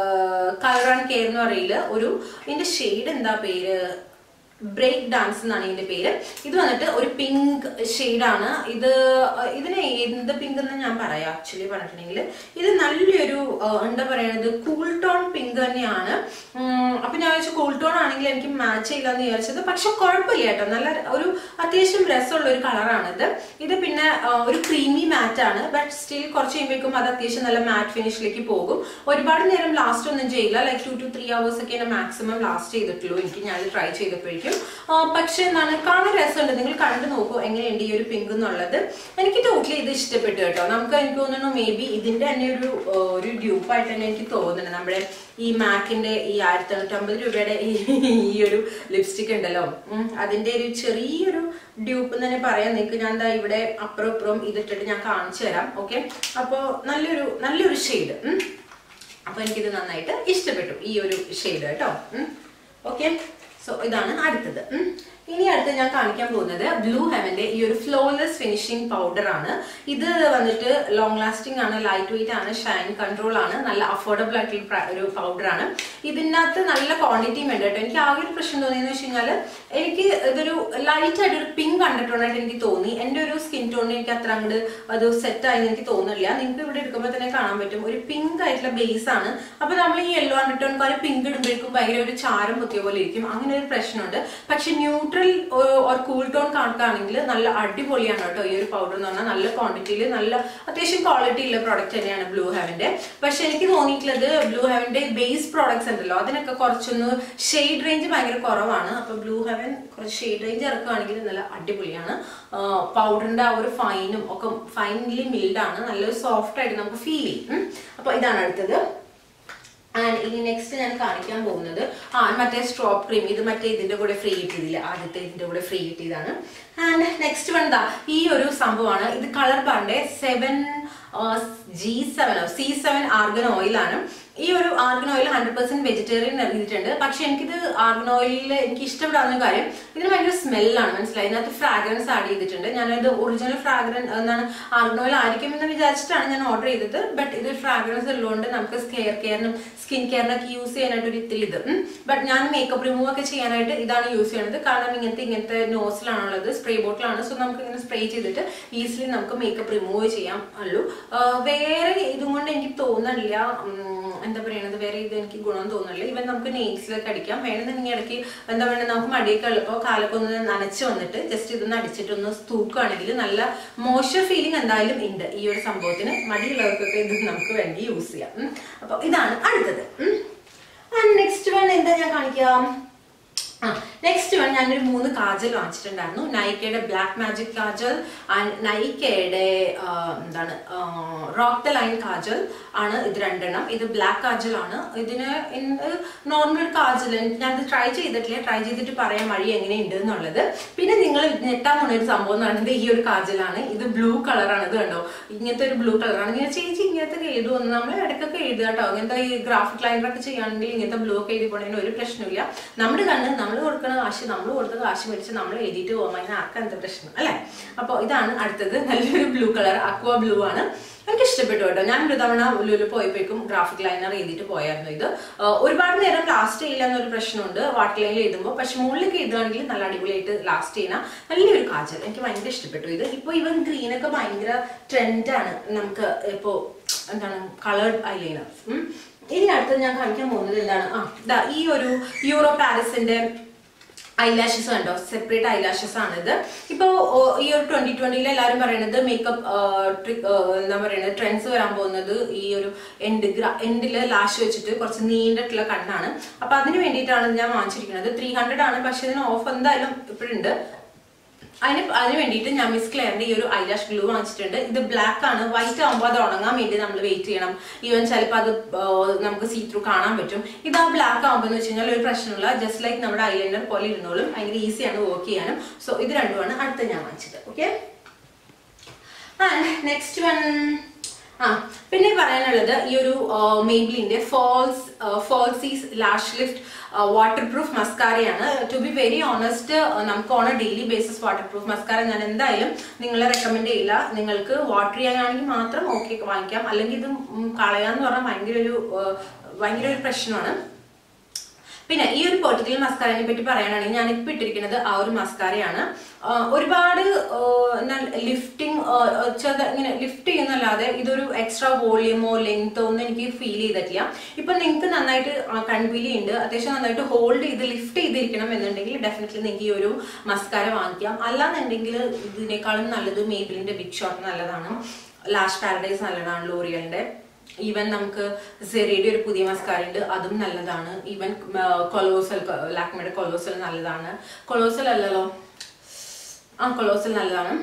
colour and care എന്ന് പറയില്ല ഒരു ഇതിന്റെ ഷെയ്ഡ് എന്താ പേര് ബ്രേക്ക് ഡാൻസ് എന്നാണ് ഇതിന്റെ പേര് ഇത് വന്നിട്ട് ഒരു പിങ്ക് ആണ് ഇത് ഇതിന് എന്ത് പിങ്ക് എന്ന് ഞാൻ പറയാം ആക്ച്വലി പറഞ്ഞിട്ടുണ്ടെങ്കിൽ ഇത് നല്ലൊരു എന്താ പറയുന്നത് കൂൾ ടോൺ പിങ്ക് തന്നെയാണ് അപ്പൊ ഞാൻ വെച്ചാൽ കൂൾ ടോൺ ആണെങ്കിൽ എനിക്ക് മാച്ച് ചെയ്യില്ല എന്ന് വിചാരിച്ചത് പക്ഷെ കുഴപ്പമില്ല കേട്ടോ നല്ല ഒരു അത്യാവശ്യം രസമുള്ള ഒരു കളറാണിത് ഇത് പിന്നെ ഒരു ക്രീമി മാറ്റ് ആണ് ബട്ട് സ്റ്റിൽ കുറച്ച് കഴിയുമ്പോഴേക്കും അത് അത്യാവശ്യം നല്ല മാറ്റ് ഫിനിഷിലേക്ക് പോകും ഒരുപാട് നേരം ലാസ്റ്റ് ഒന്നും ചെയ്യില്ല like two two three hours ഒക്കെ മാക്സിമം ലാസ്റ്റ് ചെയ്തിട്ടുള്ളൂ എനിക്ക് ഞാൻ ട്രൈ ചെയ്തപ്പോഴേക്കും ആയിരിക്കും ആ, പക്ഷെ എന്താണ് കാണാൻ രസമുണ്ട് നിങ്ങൾ കണ്ടു നോക്കൂ എങ്ങനെയുണ്ട് ഈ ഒരു പിങ്ക് എന്നുള്ളത് എനിക്ക് ടോട്ടലി ഇത് ഇഷ്ടപ്പെട്ടു കേട്ടോ നമുക്ക് എനിക്ക് തോന്നുന്നു മേ ബി ഇതിന്റെ തന്നെ ഒരു ആ, ഒരു ഡ്യൂപ്പായിട്ട് തന്നെ എനിക്ക് തോന്നുന്നുണ്ട് നമ്മുടെ ഈ മാക്കിന്റെ ഈ ആയിരത്തി തൊണ്ണൂറ്റമ്പത് രൂപയുടെ ഈ ഈ ഒരു ലിപ്സ്റ്റിക് ഉണ്ടല്ലോ ഉം, അതിന്റെ ഒരു ചെറിയൊരു ഡ്യൂപ്പ് എന്ന് തന്നെ പറയാം നിങ്ങൾക്ക് ഞാൻ ദാ ഇവിടെ അപ്പുറം ഇപ്പുറം ഇതിട്ടിട്ട് ഞാൻ കാണിച്ചു തരാം ഓക്കെ അപ്പോ നല്ലൊരു നല്ലൊരു ഷെയ്ഡ് അപ്പൊ എനിക്കിത് നന്നായിട്ട് ഇഷ്ടപ്പെട്ടു ഈ ഒരു ഷെയ്ഡ് കേട്ടോ ഓക്കെ സോ ഇതാണ് അടുത്തത് ഉം. ഇനി അടുത്ത് ഞാൻ കാണിക്കാൻ പോകുന്നത് ബ്ലൂ ഹെവന്റെ ഈ ഒരു ഫ്ലോലെസ് ഫിനിഷിംഗ് പൗഡർ ആണ് ഇത് വന്നിട്ട് ലോങ് ലാസ്റ്റിംഗ് ആണ് ലൈറ്റ് വെയിറ്റ് ആണ് ഷൈൻ കൺട്രോൾ ആണ് നല്ല അഫോർഡബിൾ ആയിട്ടുള്ള പ്ര- ഒരു പൗഡർ ആണ് ഇതിനകത്ത് നല്ല ക്വാണ്ടിറ്റിയും ഉണ്ട് കേട്ടോ എനിക്ക് ആകെ ഒരു പ്രശ്നം തോന്നിയെന്ന് വെച്ച് കഴിഞ്ഞാൽ എനിക്ക് ഇതൊരു ലൈറ്റ് ആയിട്ട് ഒരു പിങ്ക് കണ്ടിട്ടുണ്ടായിട്ട് എനിക്ക് തോന്നി എൻ്റെ ഒരു സ്കിൻ ടോണിന് എനിക്ക് അത്ര അങ്ങോട്ട് അത് സെറ്റ് ആയി എനിക്ക് തോന്നുന്നില്ല നിങ്ങൾക്ക് ഇവിടെ എടുക്കുമ്പോൾ തന്നെ കാണാൻ പറ്റും ഒരു പിങ്ക് ആയിട്ടുള്ള ബേസ് ആണ് അപ്പൊ നമ്മൾ ഈ യെല്ലോ അണ്ടർടോൺ പിങ്ക് ഇടുമ്പോഴേക്കും ഭയങ്കര ഒരു ചാരം കുത്തിയ പോലെ ഇരിക്കും അങ്ങനെ ഒരു പ്രശ്നമുണ്ട് പക്ഷെ ന്യൂട്രൽ ഓർ കൂൾ ടോൺ കണക്കാണെങ്കിൽ നല്ല അടിപൊളിയാണ് കേട്ടോ ഈ ഒരു പൗഡർ എന്ന് പറഞ്ഞാൽ നല്ല ക്വാണ്ടിറ്റിയിൽ നല്ല അത്യാവശ്യം ക്വാളിറ്റി ഉള്ള പ്രോഡക്റ്റ് തന്നെയാണ് ബ്ലൂ ഹെവന്റെ പക്ഷെ എനിക്ക് തോന്നിയിട്ടുള്ളത് ബ്ലൂ ഹെവന്റെ ബേസ് പ്രോഡക്ട്സ് ഉണ്ടല്ലോ അതിനൊക്കെ കുറച്ചൊന്ന് ഷെയ്ഡ് റേഞ്ച് ഭയങ്കര കുറവാണ് അപ്പൊ ബ്ലൂ ഹെവൻ കുറച്ച് ഷെയ്ഡ് റേഞ്ച് ഇറക്കുകയാണെങ്കിൽ നല്ല അടിപൊളിയാണ് പൗഡറിന്റെ ആ ഒരു ഫൈനും ഒക്കെ ഫൈനലി മിൽഡ് ആണ് നല്ലൊരു സോഫ്റ്റ് ആയിട്ട് നമുക്ക് ഫീൽ ചെയ്യും ഉം. അപ്പൊ ഇതാണ് അടുത്തത് ആൻഡ് ഇനി നെക്സ്റ്റ് ഞാൻ കാണിക്കാൻ പോകുന്നത് ആ മറ്റേ സ്ട്രോപ്പ് ക്രീം ഇത് മറ്റേ ഇതിന്റെ കൂടെ ഫ്രീ കിട്ടിയതില്ല ആദ്യത്തെ ഇതിന്റെ കൂടെ ഫ്രീ കിട്ടിയതാണ് ആൻഡ് നെക്സ്റ്റ് വൺ ദാ ഈ ഒരു സംഭവമാണ് ഇത് കളർ ബാറിന്റെ സെവൻ ജി സെവനോ സി സെവൻ ആർഗൻ ഓയിലാണ് ഈ ഒരു argan oil hundred percent vegetarian ഇറങ്ങിയിട്ടുണ്ട് പക്ഷെ എനിക്കിത് ആർഗൻ ഓയിലിൽ എനിക്ക് ഇഷ്ടപ്പെടാവുന്ന കാര്യം ഇതിന് ഭയങ്കര സ്മെല്ലാണ് മനസ്സിലായി ഇതിനകത്ത് ഫ്രാഗ്രൻസ് ആഡ് ചെയ്തിട്ടുണ്ട് ഞാനത് ഒറിജിനൽ ഫ്രാഗ്രൻ എന്താണ് ആർഗൻ ഓയിൽ ആയിരിക്കും എന്ന് വിചാരിച്ചിട്ടാണ് ഞാൻ ഓർഡർ ചെയ്തത് ബട്ട് ഇത് ഫ്രാഗ്രൻസ് ഉള്ളതുകൊണ്ട് നമുക്ക് ഹെയർ കെയറിനും സ്കിൻ കെയറിനൊക്കെ യൂസ് ചെയ്യാനായിട്ട് ഒരു ഇത്തിരി ഇത് ബട്ട് ഞാൻ മേക്കപ്പ് റിമൂവ് ഒക്കെ ചെയ്യാനായിട്ട് ഇതാണ് യൂസ് ചെയ്യുന്നത് കാരണം ഇങ്ങനത്തെ ഇങ്ങനത്തെ നോസിലാണുള്ളത് സ്പ്രേ ബോട്ടിലാണ് സോ നമുക്ക് ഇങ്ങനെ സ്പ്രേ ചെയ്തിട്ട് ഈസിലി നമുക്ക് മേക്കപ്പ് റിമൂവ് ചെയ്യാൻ ഉള്ളൂ ആ, വേറെ ഇതും കൊണ്ട് എനിക്ക് തോന്നണില്ല ഉം, എന്താ പറയണത് വേറെ ഇത് എനിക്ക് ഗുണം തോന്നുന്നില്ല ഇവൻ നമുക്ക് നെയിൽസിലൊക്കെ അടിക്കാം വേണമെന്നുണ്ടെങ്കിൽ ഇടയ്ക്ക് എന്താ പറയുക നമുക്ക് മടിയൊക്കെ ഉള്ളപ്പോൾ കാലൊക്കെ ഒന്ന് നനച്ച് വന്നിട്ട് ജസ്റ്റ് ഇതൊന്ന് അടിച്ചിട്ട് ഒന്ന് തൂക്കുകയാണെങ്കിൽ നല്ല മോശം ഫീലിംഗ് എന്തായാലും ഉണ്ട് ഈ ഒരു സംഭവത്തിന് മടിയുള്ളവർക്കൊക്കെ ഇത് നമുക്ക് വേണ്ടി യൂസ് ചെയ്യാം ഉം. അപ്പൊ ഇതാണ് അടുത്തത് നെക്സ്റ്റ് വൺ എന്താ ഞാൻ കാണിക്കാം ആ നെക്സ്റ്റ് വൺ ഞാനൊരു മൂന്ന് കാജൽ വാങ്ങിച്ചിട്ടുണ്ടായിരുന്നു നൈക്കയുടെ ബ്ലാക്ക് മാജിക് കാജൽ ആൻഡ് നൈക്കയുടെ ആ, എന്താണ് റോക്ക് ദ ലൈൻ കാജൽ ആണ് ഇത് രണ്ടെണ്ണം ഇത് ബ്ലാക്ക് കാജൽ ആണ് ഇതിന് നോർമൽ കാജൽ ഞാനത് ട്രൈ ചെയ്തിട്ടില്ല ട്രൈ ചെയ്തിട്ട് പറയാൻ വഴി എങ്ങനെയുണ്ട് എന്നുള്ളത് പിന്നെ നിങ്ങൾ ഞെട്ടാൻ പോണ ഒരു സംഭവം എന്ന് പറയുന്നത് ഈ ഒരു കാജലാണ് ഇത് ബ്ലൂ കളറാണ് ഇത് കണ്ടോ ഇങ്ങനത്തെ ഒരു ബ്ലൂ കളറാണ് ഇങ്ങനെ ചേച്ചി ഇങ്ങനത്തെ എഴുതുമെന്ന് നമ്മൾ ഇടയ്ക്കൊക്കെ എഴുതുക കേട്ടോ അങ്ങനത്തെ ഈ ഗ്രാഫിക് ലൈനറൊക്കെ ചെയ്യുകയാണെങ്കിൽ ഇങ്ങനത്തെ ബ്ലൂ ഒക്കെ എഴുതി പോണതിന് ഒരു പ്രശ്നമില്ല നമ്മുടെ കണ്ണ് നമ്മൾ കൊടുക്കുന്ന കാശ് നമ്മൾ കൊടുത്ത കാശ് മേടിച്ച് നമ്മൾ എഴുതിയിട്ട് പോകുമ്പോൾ അതിന് ആർക്കും എന്ത് പ്രശ്നം അല്ലേ അപ്പോൾ ഇതാണ് അടുത്തത് നല്ലൊരു ബ്ലൂ കളർ അക്വ ബ്ലൂ ആണ് എനിക്ക് ഇഷ്ടപ്പെട്ടു കേട്ടോ ഞാൻ ഒരു തവണ ലുലു പോയപ്പോഴേക്കും ഗ്രാഫിക് ലൈനർ എഴുതിയിട്ട് പോയായിരുന്നു ഇത് ആ, ഒരുപാട് നേരം ലാസ്റ്റ് ചെയ്യില്ല എന്നൊരു പ്രശ്നമുണ്ട് വാട്ടർ ലൈനിൽ എഴുതുമ്പോൾ പക്ഷെ മുകളിലേക്ക് എഴുതുകയാണെങ്കിൽ നല്ല അടിപൊളിയായിട്ട് ലാസ്റ്റ് ചെയ്യുന്ന നല്ലൊരു കാജൽ എനിക്ക് ഭയങ്കര ഇഷ്ടപ്പെട്ടു ഇത് ഇപ്പോൾ ഇവൻ ഗ്രീനൊക്കെ ഭയങ്കര ട്രെൻഡാണ് നമുക്ക് ഇപ്പോൾ എന്താണ് കളേർഡ് ഐലൈനർ ഇനി അടുത്തത് ഞാൻ കാണിക്കാൻ പോകുന്നത് എന്താണ് ആ ദാ ഈ ഒരു യൂറോ പാരീസിന്റെ ഐലാഷസ് കണ്ടോ സെപ്പറേറ്റ് ഐലാഷസ് ആണ് ഇത് ഇപ്പോ ഓ, ഈ ഒരു ട്വന്റി ട്വന്റിയിൽ എല്ലാവരും പറയുന്നത് മേക്കപ്പ് എന്താ പറയുന്നത് ട്രെൻഡ്സ് വരാൻ പോകുന്നത് ഈ ഒരു എൻഡ് എൻഡില് ലാഷ് വെച്ചിട്ട് കുറച്ച് നീണ്ടിട്ടുള്ള കണ്ണാണ് അപ്പൊ അതിന് വേണ്ടിയിട്ടാണ് ഞാൻ വാങ്ങിച്ചിരിക്കുന്നത് ത്രീ ഹൺഡ്രഡ് ആണ് പക്ഷെ ഇതിന് ഓഫ് എന്തായാലും ഇപ്പോഴുണ്ട് അതിന് അതിന് വേണ്ടിയിട്ട് ഞാൻ മിസ് ക്ലെയറിന്റെ ഈ ഒരു ഐലാഷ് ഗ്ലൂ വാങ്ങിച്ചിട്ടുണ്ട് ഇത് ബ്ലാക്ക് ആണ് വൈറ്റ് ആകുമ്പോൾ അത് ഉണങ്ങാൻ വേണ്ടി നമ്മൾ വെയിറ്റ് ചെയ്യണം ഈവൻ ചിലപ്പോൾ അത് ആ, നമുക്ക് സീ ത്രൂ കാണാൻ പറ്റും ഇത് ആ ബ്ലാക്ക് ആകുമ്പോൾ എന്ന് വെച്ച് കഴിഞ്ഞാൽ ഒരു പ്രശ്നമില്ല ജസ്റ്റ് ലൈക്ക് നമ്മുടെ ഐലൈനർ പോലെ ഇരുന്നോളും ഭയങ്കര ഈസിയാണ് വർക്ക് ചെയ്യാനും സോ ഇത് രണ്ടുമാണ് അടുത്ത ഞാൻ വാങ്ങിച്ചത് ഓക്കെ ആൻഡ് നെക്സ്റ്റ് വൺ ആ പിന്നെ പറയാനുള്ളത് ഈ ഒരു മെയ്ബ്ലിന്റെ false falsies lash lift waterproof മസ്കാരയാണ് ടു ബി വെരി ഓണസ്റ്റ് നമുക്ക് on a daily basis waterproof mascara ഞാൻ എന്തായാലും നിങ്ങളെ റെക്കമെൻഡ് ചെയ്യില്ല നിങ്ങൾക്ക് വാട്ടർ ചെയ്യാനാണെങ്കിൽ മാത്രം ഓക്കെ വാങ്ങിക്കാം അല്ലെങ്കിൽ ഇത് ഉം കളയാന്ന് പറഞ്ഞാൽ ഭയങ്കര ഒരു ആ, ഭയങ്കര ഒരു പ്രശ്നമാണ് പിന്നെ ഈ ഒരു പെർട്ടിക്കുലർ മസ്കാരനെ പറ്റി പറയാനാണെങ്കിൽ ഞാൻ ഇപ്പൊ ഇട്ടിരിക്കുന്നത് ആ ഒരു മസ്കാരയാണ് ആ, ഒരുപാട് ലിഫ്റ്റിംഗ് ചെറുത ഇങ്ങനെ ലിഫ്റ്റ് ചെയ്യുന്നല്ലാതെ ഇതൊരു എക്സ്ട്രാ വോളിയമോ ലെങ്തോ ഒന്നും എനിക്ക് ഫീൽ ചെയ്തിട്ടില്ല ഇപ്പൊ നിങ്ങൾക്ക് നന്നായിട്ട് കൺവീലി ഉണ്ട് അത്യാവശ്യം നന്നായിട്ട് ഹോൾഡ് ചെയ്ത് ലിഫ്റ്റ് ചെയ്തിരിക്കണം എന്നുണ്ടെങ്കിൽ ഡെഫിനറ്റ്ലി നിങ്ങൾക്ക് ഈ ഒരു മസ്കാര വാങ്ങിക്കാം അല്ലാന്നുണ്ടെങ്കിൽ ഇതിനേക്കാളും നല്ലത് മേബിലിന്റെ ബിഗ് ഷോട്ട് നല്ലതാണ് ലാഷ് പാരഡൈസ് നല്ലതാണ് ലോറിയലിന്റെ ഈവൻ നമുക്ക് സെറയുടെ ഒരു പുതിയ മസ്കാര ഉണ്ട് അതും നല്ലതാണ് ഈവൻ കൊലോസൽ ലാക്മയുടെ കൊലോസൽ നല്ലതാണ് കൊലോസൽ അല്ലല്ലോ ആ കൊലോസൽ നല്ലതാണ്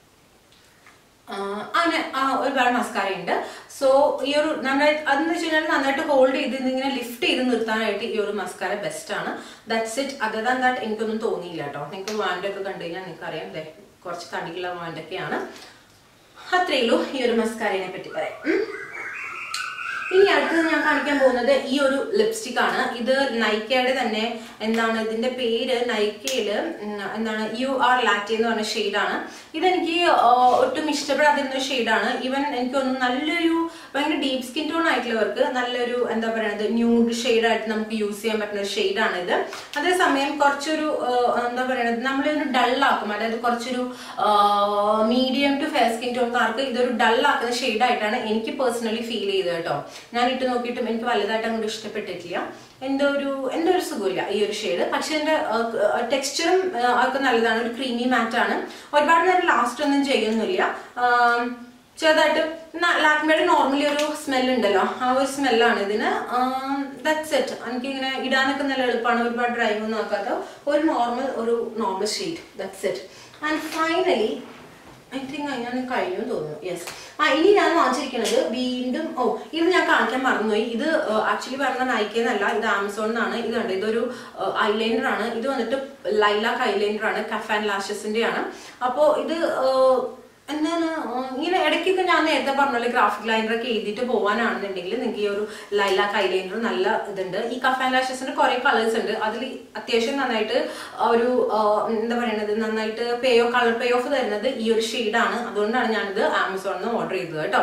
ആ, അങ്ങനെ ആ, ഒരുപാട് മസ്കാര ഉണ്ട് സോ ഈ ഒരു നന്നായി അതെന്ന് വെച്ച് കഴിഞ്ഞാൽ നന്നായിട്ട് ഹോൾഡ് ചെയ്ത് ഇങ്ങനെ ലിഫ്റ്റ് ചെയ്ത് നിർത്താനായിട്ട് ഈ ഒരു മസ്കാര ബെസ്റ്റ് ആണ് that's it other than that എനിക്കൊന്നും തോന്നിയില്ല കേട്ടോ നിങ്ങൾക്ക് വാൻഡൊക്കെ കണ്ടു കഴിഞ്ഞാൽ നിങ്ങൾക്ക് അറിയാം ദേ കുറച്ച് തടിക്കുള്ള വാൻഡൊക്കെയാണ് അത്രയേ ഉള്ളൂ ഈ ഒരു മസ്കാരയെ പറ്റി പറയാം ഉം. ഇനി അടുത്തത് ഞാൻ കാണിക്കാൻ പോകുന്നത് ഈ ഒരു ലിപ്സ്റ്റിക് ആണ് ഇത് നൈക്കയുടെ തന്നെ എന്താണ് ഇതിന്റെ പേര് നൈക്കയില് ഉം, എന്താണ് യു ആർ ലാറ്റി എന്ന് പറഞ്ഞ ഷെയ്ഡാണ് ഇതെനിക്ക് ആ, ഒട്ടും ഇഷ്ടപ്പെടാതിരുന്ന ഒരു ഷെയ്ഡാണ് ഈവൻ എനിക്ക് തോന്നുന്നു നല്ലൊരു ഭയങ്കര ഡീപ് സ്കിൻ ടോൺ ആയിട്ടുള്ളവർക്ക് നല്ലൊരു എന്താ പറയുന്നത് ന്യൂഡ് ഷെയ്ഡായിട്ട് നമുക്ക് യൂസ് ചെയ്യാൻ പറ്റുന്ന ഒരു ഷെയ്ഡാണ് ഇത് അതേസമയം കുറച്ചൊരു ആ, എന്താ പറയുന്നത് നമ്മളൊരു ഡള്ളാക്കും അതായത് കുറച്ചൊരു മീഡിയം ടു ഫെയർ സ്കിൻ ടോൺകാർക്ക് ഇതൊരു ഡള്ളാക്കുന്ന ഷെയ്ഡായിട്ടാണ് എനിക്ക് പേഴ്സണലി ഫീൽ ചെയ്തത് കേട്ടോ ഞാൻ ഇട്ട് നോക്കിയിട്ടും എനിക്ക് വലുതായിട്ട് അങ്ങോട്ട് ഇഷ്ടപ്പെട്ടിട്ടില്ല എന്തോ ഒരു എന്തോ ഒരു സുഖമില്ല ഈ ഒരു ഷെയ്ഡ് പക്ഷെ എന്റെ ടെക്സ്ചറും ഒക്കെ നല്ലതാണ് ഒരു ക്രീമി മാറ്റ് ആണ് ഒരുപാട് നേരം ലാസ്റ്റ് ഒന്നും ചെയ്യുന്നില്ല ആം, ചെറുതായിട്ട് ലാക്മയുടെ നോർമലി ഒരു സ്മെൽ ഉണ്ടല്ലോ ആ ഒരു സ്മെല്ലാണ് ഇതിന് ദാറ്റ്സ് ഇറ്റ് എനിക്ക് ഇങ്ങനെ ഇടാനൊക്കെ നല്ല എളുപ്പമാണ് ഒരുപാട് ഡ്രൈവ് ഒന്നും ആക്കാത്ത ഒരു നോർമൽ ഒരു normal shade that's it and finally I think ഞാൻ കഴിഞ്ഞു എന്ന് തോന്നുന്നു യെസ് ആ ഇനി ഞാൻ വാങ്ങിച്ചിരിക്കുന്നത് വീണ്ടും ഓ ഇത് ഞാൻ കാണിക്കാൻ മറന്നുപോയി ഇത് ആക്ച്വലി പറഞ്ഞ നയിക്കുന്നല്ല ഇത് ആമസോണിൽ നിന്നാണ് ഇത് കണ്ടോ ഇതൊരു ഐലൈനർ ആണ് ഇത് വന്നിട്ട് ലൈലാക്ക് ഐലൈനർ ആണ് കഫാൻ ലാഷസിന്റെ ആണ് അപ്പോൾ ഇത് ഏഹ്, എന്താണ് ഏഹ്, ഇങ്ങനെ ഇടയ്ക്കൊക്കെ ഞാൻ നേരത്തെ പറഞ്ഞ പോലെ ഗ്രാഫിക് ലൈനർ ഒക്കെ എഴുതിയിട്ട് പോകാനാണെന്നുണ്ടെങ്കിൽ നിങ്ങൾക്ക് ഈ ഒരു ലൈലാക്ക് ഐലൈനർ നല്ല ഇതുണ്ട് ഈ കഫാൻ ലാഷസിന്റെ കുറെ കളേഴ്സ് ഉണ്ട് അതിൽ അത്യാവശ്യം നന്നായിട്ട് ഒരു ആഹ്, എന്താ പറയുന്നത് നന്നായിട്ട് payoff colour payoff തരുന്നത് ഈ ഒരു ഷെയ്ഡാണ് അതുകൊണ്ടാണ് ഞാനിത് ആമസോണിൽ നിന്ന് ഓർഡർ ചെയ്തത് കേട്ടോ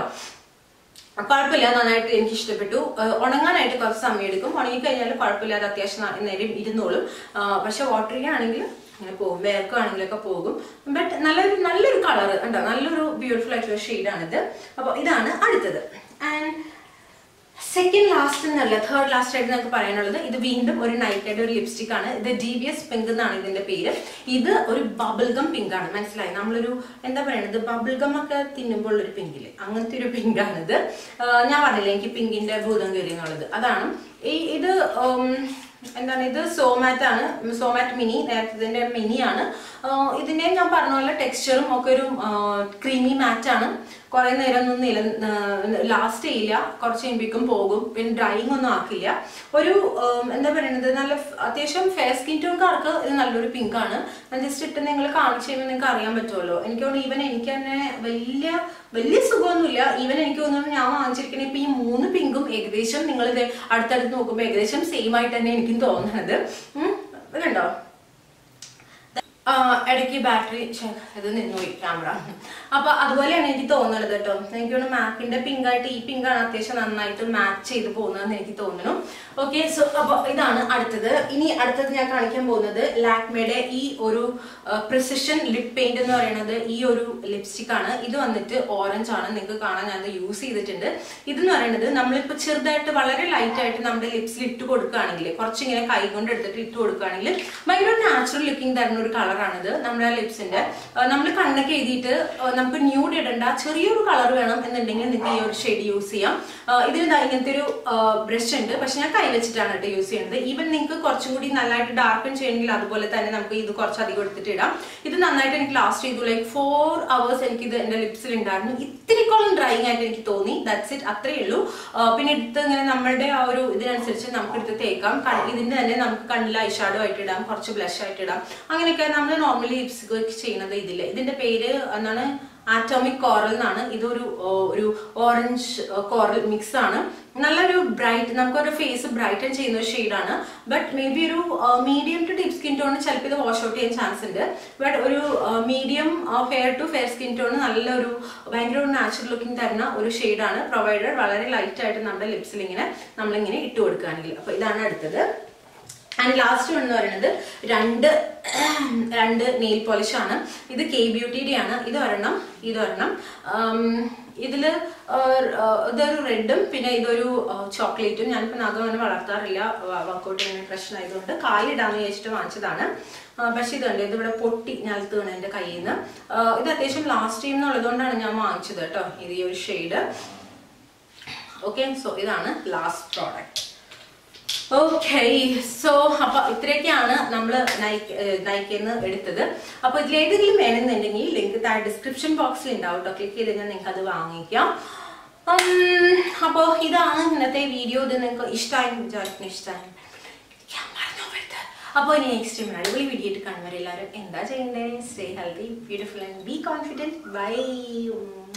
കുഴപ്പമില്ല നന്നായിട്ട് എനിക്ക് ഇഷ്ടപ്പെട്ടു ആഹ് ഉണങ്ങാനായിട്ട് കുറച്ച് സമയം എടുക്കും ഉണങ്ങി കഴിഞ്ഞാൽ കുഴപ്പമില്ലാതെ അത്യാവശ്യം ന- നേരം ഇരുന്നോളും ആഹ് പക്ഷെ വാട്ടറിങ് ആണെങ്കിൽ അങ്ങനെ പോകും വേർക്കാണെങ്കിലൊക്കെ പോകും ബട്ട് നല്ലൊരു നല്ലൊരു കളർ ഉണ്ടോ നല്ലൊരു ബ്യൂട്ടിഫുൾ ആയിട്ടുള്ള ഷെയ്ഡാണിത് അപ്പോൾ ഇതാണ് അടുത്തത് ആൻഡ് സെക്കൻഡ് ലാസ്റ്റ് എന്നല്ല തേർഡ് ലാസ്റ്റ് ആയിട്ട് നമുക്ക് പറയാനുള്ളത് ഇത് വീണ്ടും ഒരു നൈക്കയുടെ ഒരു ലിപ്സ്റ്റിക് ആണ് ഇത് ഡി വി എസ് പിങ്ക് എന്നാണ് ഇതിന്റെ പേര് ഇത് ഒരു ബബിൾഗം പിങ്ക് ആണ് മനസ്സിലായി നമ്മളൊരു എന്താ പറയുന്നത് ബബിൾഗം ഒക്കെ തിന്നുമ്പോൾ ഒരു പിങ്കില് അങ്ങനത്തെ ഒരു പിങ്ക് ആണിത് ആഹ് ഞാൻ പറഞ്ഞില്ലേ എനിക്ക് പിങ്കിന്റെ ഭൂതം കയറി എന്നുള്ളത് അതാണ് ഈ ഇത് ഉം, എന്താണ് ഇത് സോമാറ്റ് ആണ് സോമാറ്റ് മിനി നേരത്തെ ഇതിന്റെ മിനി ആണ് ആഹ് ഇതിന്റെ ഞാൻ പറഞ്ഞ പോലെ ടെക്സ്ചറും ഒക്കെ ഒരു ക്രീമി മാറ്റ് ആണ് കുറെ നേരം ഒന്നും നില ലാസ്റ്റ് ചെയ്യില്ല കുറച്ച് കഴിയുമ്പോഴേക്കും പോകും പിന്നെ ഡ്രൈയിങ് ഒന്നും ആക്കില്ല ഒരു ഉം, എന്താ പറയുന്നത് നല്ല ഫ്- അത്യാവശ്യം ഫെയർ സ്കിൻ ടോൺകാർക്ക് ഇത് നല്ലൊരു പിങ്ക് ആണ് ഞാൻ ജസ്റ്റ് ഇട്ട് നിങ്ങൾ കാണിച്ചു കഴിയുമ്പോൾ നിങ്ങൾക്ക് അറിയാൻ പറ്റുമല്ലോ എനിക്ക് തോന്നുന്നു ഈവൻ എനിക്ക് തന്നെ വലിയ വലിയ സുഖമൊന്നുമില്ല ഈവൻ എനിക്ക് തോന്നുന്നു ഞാൻ വാങ്ങിച്ചിരിക്കണ ഇപ്പൊ ഈ മൂന്ന് പിങ്കും ഏകദേശം നിങ്ങൾ ഇത് അടുത്തടുത്ത് നോക്കുമ്പോൾ ഏകദേശം സെയിം ആയിട്ട് തന്നെ എനിക്കും തോന്നുന്നത് ഉം, ഇത് കണ്ടോ ആ, ഇടയ്ക്ക് ബാറ്ററി ഇത് നിന്നുപോയി ക്യാമറ അപ്പൊ അതുപോലെയാണ് എനിക്ക് തോന്നുന്നത് കേട്ടോ എനിക്ക് തോന്നുന്നു മാക്കിന്റെ പിങ്ക് ആയിട്ട് ഈ പിങ്ക് ആണ് അത്യാവശ്യം നന്നായിട്ട് മാച്ച് ചെയ്ത് പോകുന്നതെന്ന് എനിക്ക് തോന്നുന്നു ഓക്കെ സോ അപ്പൊ ഇതാണ് അടുത്തത് ഇനി അടുത്തത് ഞാൻ കാണിക്കാൻ പോകുന്നത് ലാക്മയുടെ ഈ ഒരു പ്രിസിഷൻ ലിപ് പെയിന്റ് എന്ന് പറയുന്നത് ഈ ഒരു ലിപ്സ്റ്റിക് ആണ് ഇത് വന്നിട്ട് ഓറഞ്ച് ആണ് നിങ്ങൾക്ക് കാണാൻ ഞാൻ യൂസ് ചെയ്തിട്ടുണ്ട് ഇതെന്ന് പറയുന്നത് നമ്മളിപ്പോ ചെറുതായിട്ട് വളരെ ലൈറ്റ് ആയിട്ട് നമ്മുടെ ലിപ്സിൽ ഇട്ട് കൊടുക്കുകയാണെങ്കിൽ കുറച്ചിങ്ങനെ കൈ കൊണ്ട് എടുത്തിട്ട് ഇട്ട് കൊടുക്കുകയാണെങ്കിൽ ഭയങ്കര നാച്ചുറൽ ലുക്കിംഗ് തരുന്ന ഒരു കളറാണിത് നമ്മുടെ ലിപ്സിന്റെ നമ്മൾ കണ്ണൊക്കെ എഴുതിയിട്ട് ആ, നമുക്ക് ന്യൂഡ് ഇടണ്ട ചെറിയൊരു കളർ വേണം എന്നുണ്ടെങ്കിൽ നിങ്ങൾക്ക് ഈ ഒരു ഷെയ്ഡ് യൂസ് ചെയ്യാം ആ, ഇതിന് ദാ ഇങ്ങനത്തെ ഒരു ബ്രഷ് ഉണ്ട് പക്ഷെ ഞാൻ കൈ വെച്ചിട്ടാണ് കേട്ടോ യൂസ് ചെയ്യുന്നത് ഈവൻ നിങ്ങൾക്ക് കുറച്ചും കൂടി നല്ലതായിട്ട് ഡാർക്കൺ ചെയ്യണമെങ്കിൽ അതുപോലെ തന്നെ നമുക്ക് ഇത് കുറച്ച് അധികം എടുത്തിട്ട് ഇടാം ഇത് നന്നായിട്ട് എനിക്ക് ലാസ്റ്റ് ചെയ്തു ലൈക്ക് ഫോർ അവേഴ്സ് എനിക്ക് ഇത് എന്റെ ലിപ്സിൽ ഉണ്ടായിരുന്നു ഇത്തിരിക്കോളം ഡ്രൈങ് ആയിട്ട് എനിക്ക് തോന്നി ദാറ്റ്സ് ഇറ്റ് അത്രയേ ഉള്ളൂ ആ, പിന്നെ എടുത്ത് ഇങ്ങനെ നമ്മളുടെ ആ ഒരു ഇതിനനുസരിച്ച് നമുക്ക് എടുത്ത് തേക്കാം കണ്ണ് ഇതിന്റെ തന്നെ നമുക്ക് കണ്ണിൽ ഐഷാഡോ ആയിട്ട് ഇടാം കുറച്ച് ബ്ലഷ് ആയിട്ട് ഇടാം അങ്ങനെയൊക്കെ നമ്മൾ നോർമലി ലിപ്സ് ചെയ്യുന്നത് ഇതില് ഇതിന്റെ പേര് എന്താണ് ആറ്റോമിക് കോറൽ എന്നാണ് ഇതൊരു ഓ, ഒരു ഓറഞ്ച് കോറൽ മിക്സ് ആണ് നല്ലൊരു ബ്രൈറ്റ് നമുക്കൊരു ഫേസ് ബ്രൈറ്റൻ ചെയ്യുന്ന ഒരു ഷെയ്ഡാണ് ബട്ട് മേ ബി ഒരു medium to deep skin tone ചിലപ്പോൾ ഇത് വാഷ് ഔട്ട് ചെയ്യാൻ ചാൻസ് ഉണ്ട് ബട്ട് ഒരു medium fair to fair skin tone നല്ലൊരു ഭയങ്കര ഒരു നാച്ചുറൽ ലുക്കിംഗ് തരുന്ന ഒരു ഷെയ്ഡാണ് പ്രൊവൈഡഡ് വളരെ ലൈറ്റ് ആയിട്ട് നമ്മുടെ ലിപ്സിൽ ഇങ്ങനെ നമ്മളിങ്ങനെ ഇട്ട് കൊടുക്കുകയാണെങ്കിൽ അപ്പൊ ഇതാണ് അടുത്തത് ആൻഡ് ലാസ്റ്റ് വൺ എന്ന് പറയുന്നത് രണ്ട് രണ്ട് നെയിൽ പോളിഷ് ആണ് ഇത് കെ ബ്യൂട്ടിയുടെ ആണ് ഇത് ഒരെണ്ണം ഇത് ഒരെണ്ണം ആം, ഇതില് ആ, ആ, ഇതൊരു റെഡും പിന്നെ ഇതൊരു ചോക്ലേറ്റും ഞാനിപ്പോൾ നഖം അങ്ങനെ വളർത്താറില്ല വർക്കൗട്ട് ചെയ്യുന്ന പ്രശ്നമായതുകൊണ്ട് കാലിടാന്ന് വിചാരിച്ചിട്ട് വാങ്ങിച്ചതാണ് ആ, പക്ഷെ ഇതുണ്ട് ഇതിവിടെ പൊട്ടി നിലത്ത് വീണ് എൻ്റെ കയ്യിൽ നിന്ന് ഇത് അത്യാവശ്യം ലാസ്റ്റ് ചെയ്യുന്നുള്ളതുകൊണ്ടാണ് ഞാൻ വാങ്ങിച്ചത് കേട്ടോ ഇത് ഈ ഒരു ഷെയ്ഡ് ഓക്കെ സോ ഇതാണ് ലാസ്റ്റ് പ്രോഡക്റ്റ് ഓക്കെ സോ അപ്പൊ ഇത്രയൊക്കെയാണ് നമ്മൾ നയിക്കുന്ന എടുത്തത് അപ്പൊ ഇതിലേതെങ്കിലും വേണമെന്നുണ്ടെങ്കിൽ ലിങ്ക് താഴെ ഡിസ്ക്രിപ്ഷൻ ബോക്സിൽ ഉണ്ടാവും കേട്ടോ ക്ലിക്ക് ചെയ്ത് കഴിഞ്ഞാൽ നിങ്ങൾക്ക് അത് വാങ്ങിക്കാം അപ്പോൾ ഇതാണ് ഇന്നത്തെ വീഡിയോ ഇത് നിങ്ങൾക്ക് ഇഷ്ടമായി വിചാരിക്കുന്ന ഇഷ്ടമായി അപ്പോൾ ഇനി നെക്സ്റ്റ് ടൈം അടിപൊളി വീഡിയോ ആയിട്ട് കാണുന്നവരെല്ലാവരും എന്താ ചെയ്യേണ്ടത് stay healthy beautiful and be confident by